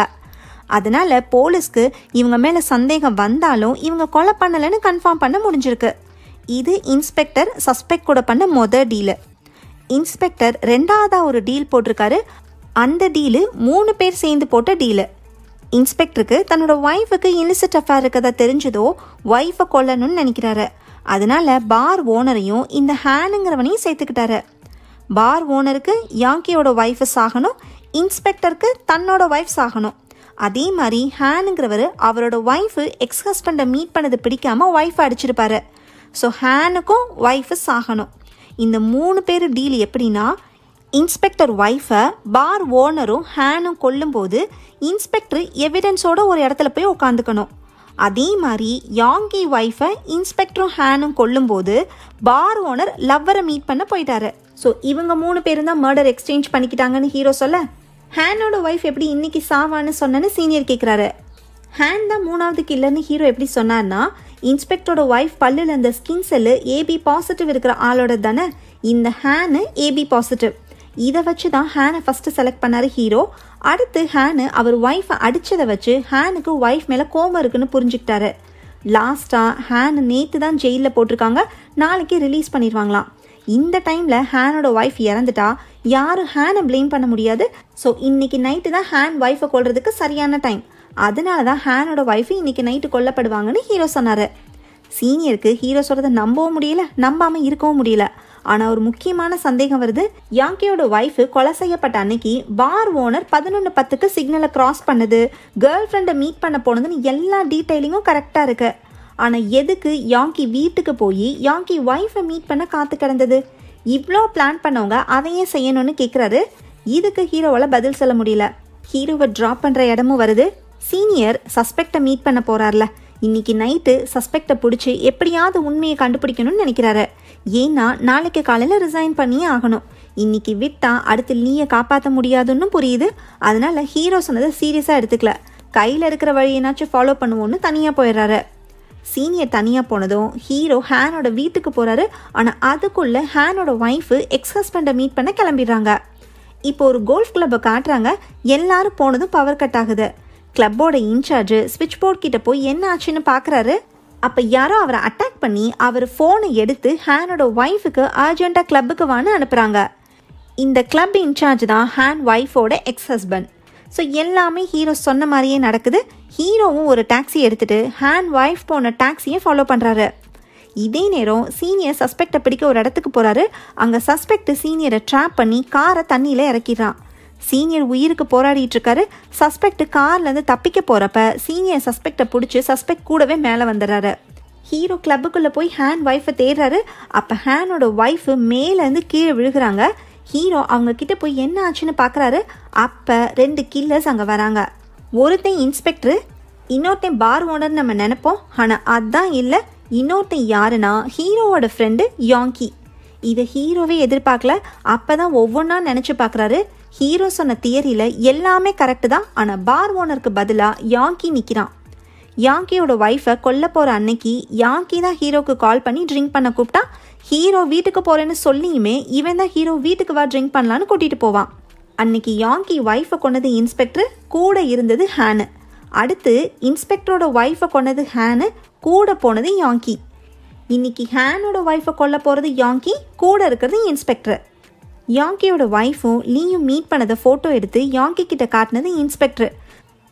அதனால போலீஸ்க்கு இவங்க மேலே சந்தேகம் வந்தாலும் இவங்க கொலை பண்ணலைன்னு கன்ஃபார்ம் பண்ண முடிஞ்சிருக்கு இது இன்ஸ்பெக்டர் சஸ்பெக்ட் கூட பண்ண மொதல் டீலு இன்ஸ்பெக்டர் ரெண்டாவதா ஒரு டீல் போட்டிருக்காரு அந்த டீலு மூணு பேர் சேர்ந்து போட்ட டீலு இன்ஸ்பெக்டருக்கு தன்னோட ஒய்ஃபுக்கு இலிசிட் அஃபேர் இருக்கதா தெரிஞ்சதோ ஒய்ஃபை கொல்லணும்னு நினைக்கிறாரு அதனால பார் ஓனரையும் இந்த ஹேனுங்கிறவனையும் சேர்த்துக்கிட்டாரு பார் ஓனருக்கு யாங்கியோட ஒய்ஃபு சாகணும் இன்ஸ்பெக்டருக்கு தன்னோட ஒய்ஃப் சாகணும் அதே மாதிரி ஹேனுங்கிறவர் அவரோட ஒய்ஃபு எக்ஸ் ஹஸ்பண்டை மீட் பண்ணது பிடிக்காம ஒய்ஃப் அடிச்சிருப்பாரு ஸோ ஹேனுக்கும் ஒய்ஃபு சாகணும் இந்த மூணு பேர் டீல் எப்படின்னா இன்ஸ்பெக்டர் ஒய்ஃபை பார் ஓனரும் ஹேனும் கொல்லும்போது இன்ஸ்பெக்டர் எவிடன்ஸோட ஒரு இடத்துல போய் உட்காந்துக்கணும் அதே மாதிரி யாங்கி ஒய்ஃபை இன்ஸ்பெக்டரும் ஹேனும் கொல்லும்போது பார் ஓனர் லவ்வரை மீட் பண்ண போயிட்டாரு ஸோ இவங்க மூணு பேரும் தான் மர்டர் எக்ஸ்சேஞ்ச் பண்ணிக்கிட்டாங்கன்னு ஹீரோ சொல்ல ஹேனோட ஒய்ஃப் எப்படி இன்னைக்கு சாவான்னு சொன்னேன்னு சீனியர் கேட்குறாரு ஹேண்ட் தான் மூணாவது கில்லர்னு ஹீரோ எப்படி சொன்னார்னா இன்ஸ்பெக்டரோட ஒய்ஃப் பல்லில் அந்த ஸ்கின் செல்லு ஏபி பாசிட்டிவ் இருக்கிற ஆளோட தானே இந்த ஹேனு ஏபி பாசிட்டிவ் இதை வச்சு தான் ஹேனை ஃபஸ்ட்டு செலக்ட் பண்ணார் ஹீரோ அடுத்து ஹேனு அவர் ஒய்ஃபை அடித்ததை வச்சு ஹேனுக்கு ஒய்ஃப் மேலே கோபம் இருக்குன்னு புரிஞ்சுக்கிட்டாரு லாஸ்ட்டாக ஹேன் நேற்று தான் ஜெயிலில் போட்டிருக்காங்க நாளைக்கு ரிலீஸ் பண்ணிடுவாங்களாம் இந்த டைமில் ஹேனோட ஒய்ஃப் இறந்துட்டா யாரும் ஹேனை ப்ளேம் பண்ண முடியாது ஸோ இன்னைக்கு நைட்டு தான் ஹேன் ஒய்ஃபை கொல்றதுக்கு சரியான டைம் அதனால தான் ஹேனோட ஒய்ஃபு இன்னைக்கு நைட்டு கொல்லப்படுவாங்கன்னு ஹீரோ சொன்னார் சீனியருக்கு ஹீரோ சொல்கிறத நம்பவும் முடியல நம்பாமல் இருக்கவும் முடியல ஆனால் ஒரு முக்கியமான சந்தேகம் வருது யாங்கியோட ஒய்ஃபு கொலை செய்யப்பட்ட அன்னைக்கு பார் ஓனர் பதினொன்று பத்துக்கு சிக்னலை கிராஸ் பண்ணது கேர்ள் ஃப்ரெண்டை மீட் பண்ண போனதுன்னு எல்லா டீட்டெயிலிங்கும் கரெக்டாக இருக்கு ஆனால் எதுக்கு யாங்கி வீட்டுக்கு போய் யாங்கி ஒய்ஃபை மீட் பண்ண காத்து கிடந்தது இவ்வளோ பிளான் பண்ணவங்க அதையே செய்யணும்னு கேட்குறாரு இதுக்கு ஹீரோவால் பதில் சொல்ல முடியல ஹீரோவை ட்ராப் பண்ணுற இடமும் வருது சீனியர் சஸ்பெக்டை மீட் பண்ண போறார்ல இன்னைக்கு நைட்டு சஸ்பெக்டை பிடிச்சி எப்படியாவது உண்மையை கண்டுபிடிக்கணும்னு நினைக்கிறாரு ஏன்னா நாளைக்கு காலையில் ரிசைன் பண்ணியே ஆகணும் இன்னைக்கு விட்டா அடுத்து நீயை காப்பாற்ற முடியாதுன்னு புரியுது அதனால ஹீரோ சொன்னதை சீரியஸாக எடுத்துக்கல கையில் இருக்கிற வழியினாச்சும் ஃபாலோ பண்ணுவோன்னு தனியாக போயிடுறாரு சீனியர் தனியாக போனதும் ஹீரோ ஹேனோட வீட்டுக்கு போகிறாரு ஆனால் அதுக்குள்ளே ஹேனோட ஒய்ஃபு எக்ஸ் ஹஸ்பண்டை மீட் பண்ண கிளம்பிடுறாங்க இப்போ ஒரு கோல்ஃப் கிளப்பை காட்டுறாங்க எல்லாரும் போனதும் பவர் கட் ஆகுது கிளப்போட இன்சார்ஜ் ஸ்விட்ச் போர்ட் கிட்ட போய் என்ன ஆச்சுன்னு பார்க்குறாரு அப்போ யாரோ அவரை அட்டாக் பண்ணி அவர் ஃபோனை எடுத்து ஹேனோட ஒய்ஃபுக்கு அர்ஜென்ட்டாக கிளப்புக்கு வான்னு அனுப்புகிறாங்க இந்த கிளப் இன்சார்ஜ் தான் ஹேன் ஒய்ஃபோட எக்ஸ் ஹஸ்பண்ட் ஸோ எல்லாமே ஹீரோ சொன்ன மாதிரியே நடக்குது ஹீரோவும் ஒரு டாக்ஸி எடுத்துட்டு ஹேன் ஒய்ஃப் போன டாக்ஸியை ஃபாலோ பண்ணுறாரு இதே நேரம் சீனியர் சஸ்பெக்டை பிடிக்க ஒரு இடத்துக்கு போகிறாரு அங்கே சஸ்பெக்ட் சீனியரை ட்ராப் பண்ணி காரை தண்ணியில் இறக்கிடுறான் சீனியர் உயிருக்கு போராடிட்டு இருக்காரு சஸ்பெக்ட் கார்லேருந்து தப்பிக்க போகிறப்ப சீனியர் சஸ்பெக்டை பிடிச்சி சஸ்பெக்ட் கூடவே மேலே வந்துடுறாரு ஹீரோ கிளப்புக்குள்ளே போய் ஹேன் ஒய்ஃபை தேடுறாரு அப்போ ஹேனோட ஒய்ஃபு மேலேருந்து கீழே விழுகிறாங்க ஹீரோ அவங்க கிட்ட போய் என்ன ஆச்சுன்னு பார்க்குறாரு அப்போ ரெண்டு கில்லர்ஸ் அங்கே வராங்க ஒருத்தன் இன்ஸ்பெக்டர் இன்னொருத்தன் பார் ஓனர் நம்ம நினைப்போம் ஆனால் அதான் இல்லை இன்னொருத்தன் யாருன்னா ஹீரோவோட ஃப்ரெண்டு யாங்கி இதை ஹீரோவே எதிர்பார்க்கல அப்போ தான் ஒவ்வொன்றா நினச்சி பார்க்குறாரு ஹீரோ சொன்ன தியரியில் எல்லாமே கரெக்டு தான் ஆனால் பார் ஓனருக்கு பதிலாக யாங்கி நிற்கிறான் யாங்கியோட ஒய்ஃபை கொல்ல போகிற அன்னைக்கு யாங்கி தான் ஹீரோக்கு கால் பண்ணி ட்ரிங்க் பண்ண கூப்பிட்டா ஹீரோ வீட்டுக்கு போகிறேன்னு சொல்லியுமே இவன் தான் ஹீரோ வீட்டுக்கு வா ட்ரிங்க் பண்ணலான்னு கூட்டிகிட்டு போவான் அன்னைக்கு யாங்கி ஒய்ஃபை கொன்னது இன்ஸ்பெக்டர் கூட இருந்தது ஹேனு அடுத்து இன்ஸ்பெக்டரோட ஒய்ஃபை கொன்னது ஹேனு கூட போனது யாங்கி இன்னைக்கு ஹேனோட ஒய்ஃபை கொல்ல போகிறது யாங்கி கூட இருக்கிறது இன்ஸ்பெக்டர் யாங்கியோட ஒய்ஃபும் லீயும் மீட் பண்ணதை ஃபோட்டோ எடுத்து யாங்கி கிட்ட காட்டினது இன்ஸ்பெக்டர்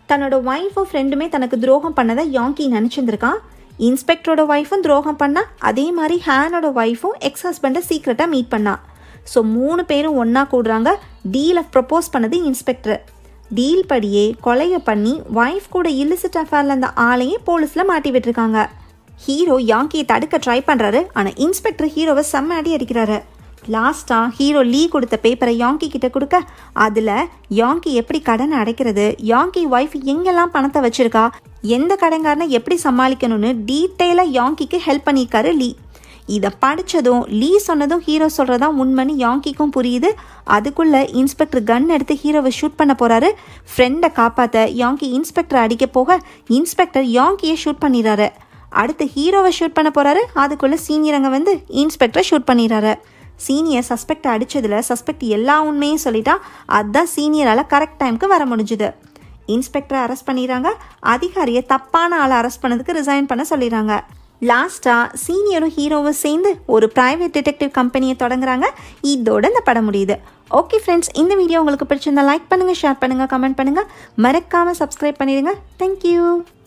தன்னோட ஒய்ஃபும் ஃப்ரெண்டுமே தனக்கு துரோகம் பண்ணதை யாங்கி நினச்சிருந்துருக்கான் இன்ஸ்பெக்டரோட ஒய்ஃபும் துரோகம் பண்ணா அதே மாதிரி ஹேனோட ஒய்ஃபும் எக்ஸ் ஹஸ்பண்டை சீக்ரெட்டாக மீட் பண்ணா ஸோ மூணு பேரும் ஒன்றா கூடுறாங்க டீலை ப்ரப்போஸ் பண்ணது இன்ஸ்பெக்டர் டீல் படியே கொலையை பண்ணி ஒய்ஃப் கூட இல்லிசிட் அஃபேரில் அந்த ஆளையே போலீஸில் மாட்டி விட்டுருக்காங்க ஹீரோ யாங்கியை தடுக்க ட்ரை பண்ணுறாரு ஆனால் இன்ஸ்பெக்டர் ஹீரோவை செம்ம அடி அடிக்கிறாரு லாஸ்ட்டாக ஹீரோ லீ கொடுத்த பேப்பரை யாங்கி கிட்ட கொடுக்க அதில் யாங்கி எப்படி கடனை அடைக்கிறது யாங்கி ஒய்ஃப் எங்கெல்லாம் பணத்தை வச்சிருக்கா எந்த கடன்காரனை எப்படி சமாளிக்கணும்னு டீட்டெயிலாக யாங்கிக்கு ஹெல்ப் பண்ணியிருக்காரு லீ இதை படித்ததும் லீ சொன்னதும் ஹீரோ சொல்கிறதா உண்மைன்னு யாங்கிக்கும் புரியுது அதுக்குள்ளே இன்ஸ்பெக்டர் கன் எடுத்து ஹீரோவை ஷூட் பண்ண போகிறாரு ஃப்ரெண்டை காப்பாற்ற யாங்கி இன்ஸ்பெக்டர் அடிக்க போக இன்ஸ்பெக்டர் யாங்கியை ஷூட் பண்ணிடுறாரு அடுத்து ஹீரோவை ஷூட் பண்ண போகிறாரு அதுக்குள்ளே சீனியரங்க வந்து இன்ஸ்பெக்டரை ஷூட் பண்ணிடுறாரு சீனியர் சஸ்பெக்ட் அடித்ததில் சஸ்பெக்ட் எல்லா உண்மையும் சொல்லிட்டா அதுதான் சீனியரால் கரெக்ட் டைமுக்கு வர முடிஞ்சுது இன்ஸ்பெக்டரை அரெஸ்ட் பண்ணிடுறாங்க அதிகாரியை தப்பான ஆளை அரெஸ்ட் பண்ணதுக்கு ரிசைன் பண்ண சொல்லிடுறாங்க லாஸ்ட்டாக சீனியரும் ஹீரோவும் சேர்ந்து ஒரு ப்ரைவேட் டிடெக்டிவ் கம்பெனியை தொடங்குறாங்க இதோட இந்த படம் முடியுது ஓகே ஃப்ரெண்ட்ஸ் இந்த வீடியோ உங்களுக்கு பிடிச்சிருந்தா லைக் பண்ணுங்கள் ஷேர் பண்ணுங்கள் கமெண்ட் பண்ணுங்கள் மறக்காமல் சப்ஸ்கிரைப் பண்ணிடுங்க தேங்க்யூ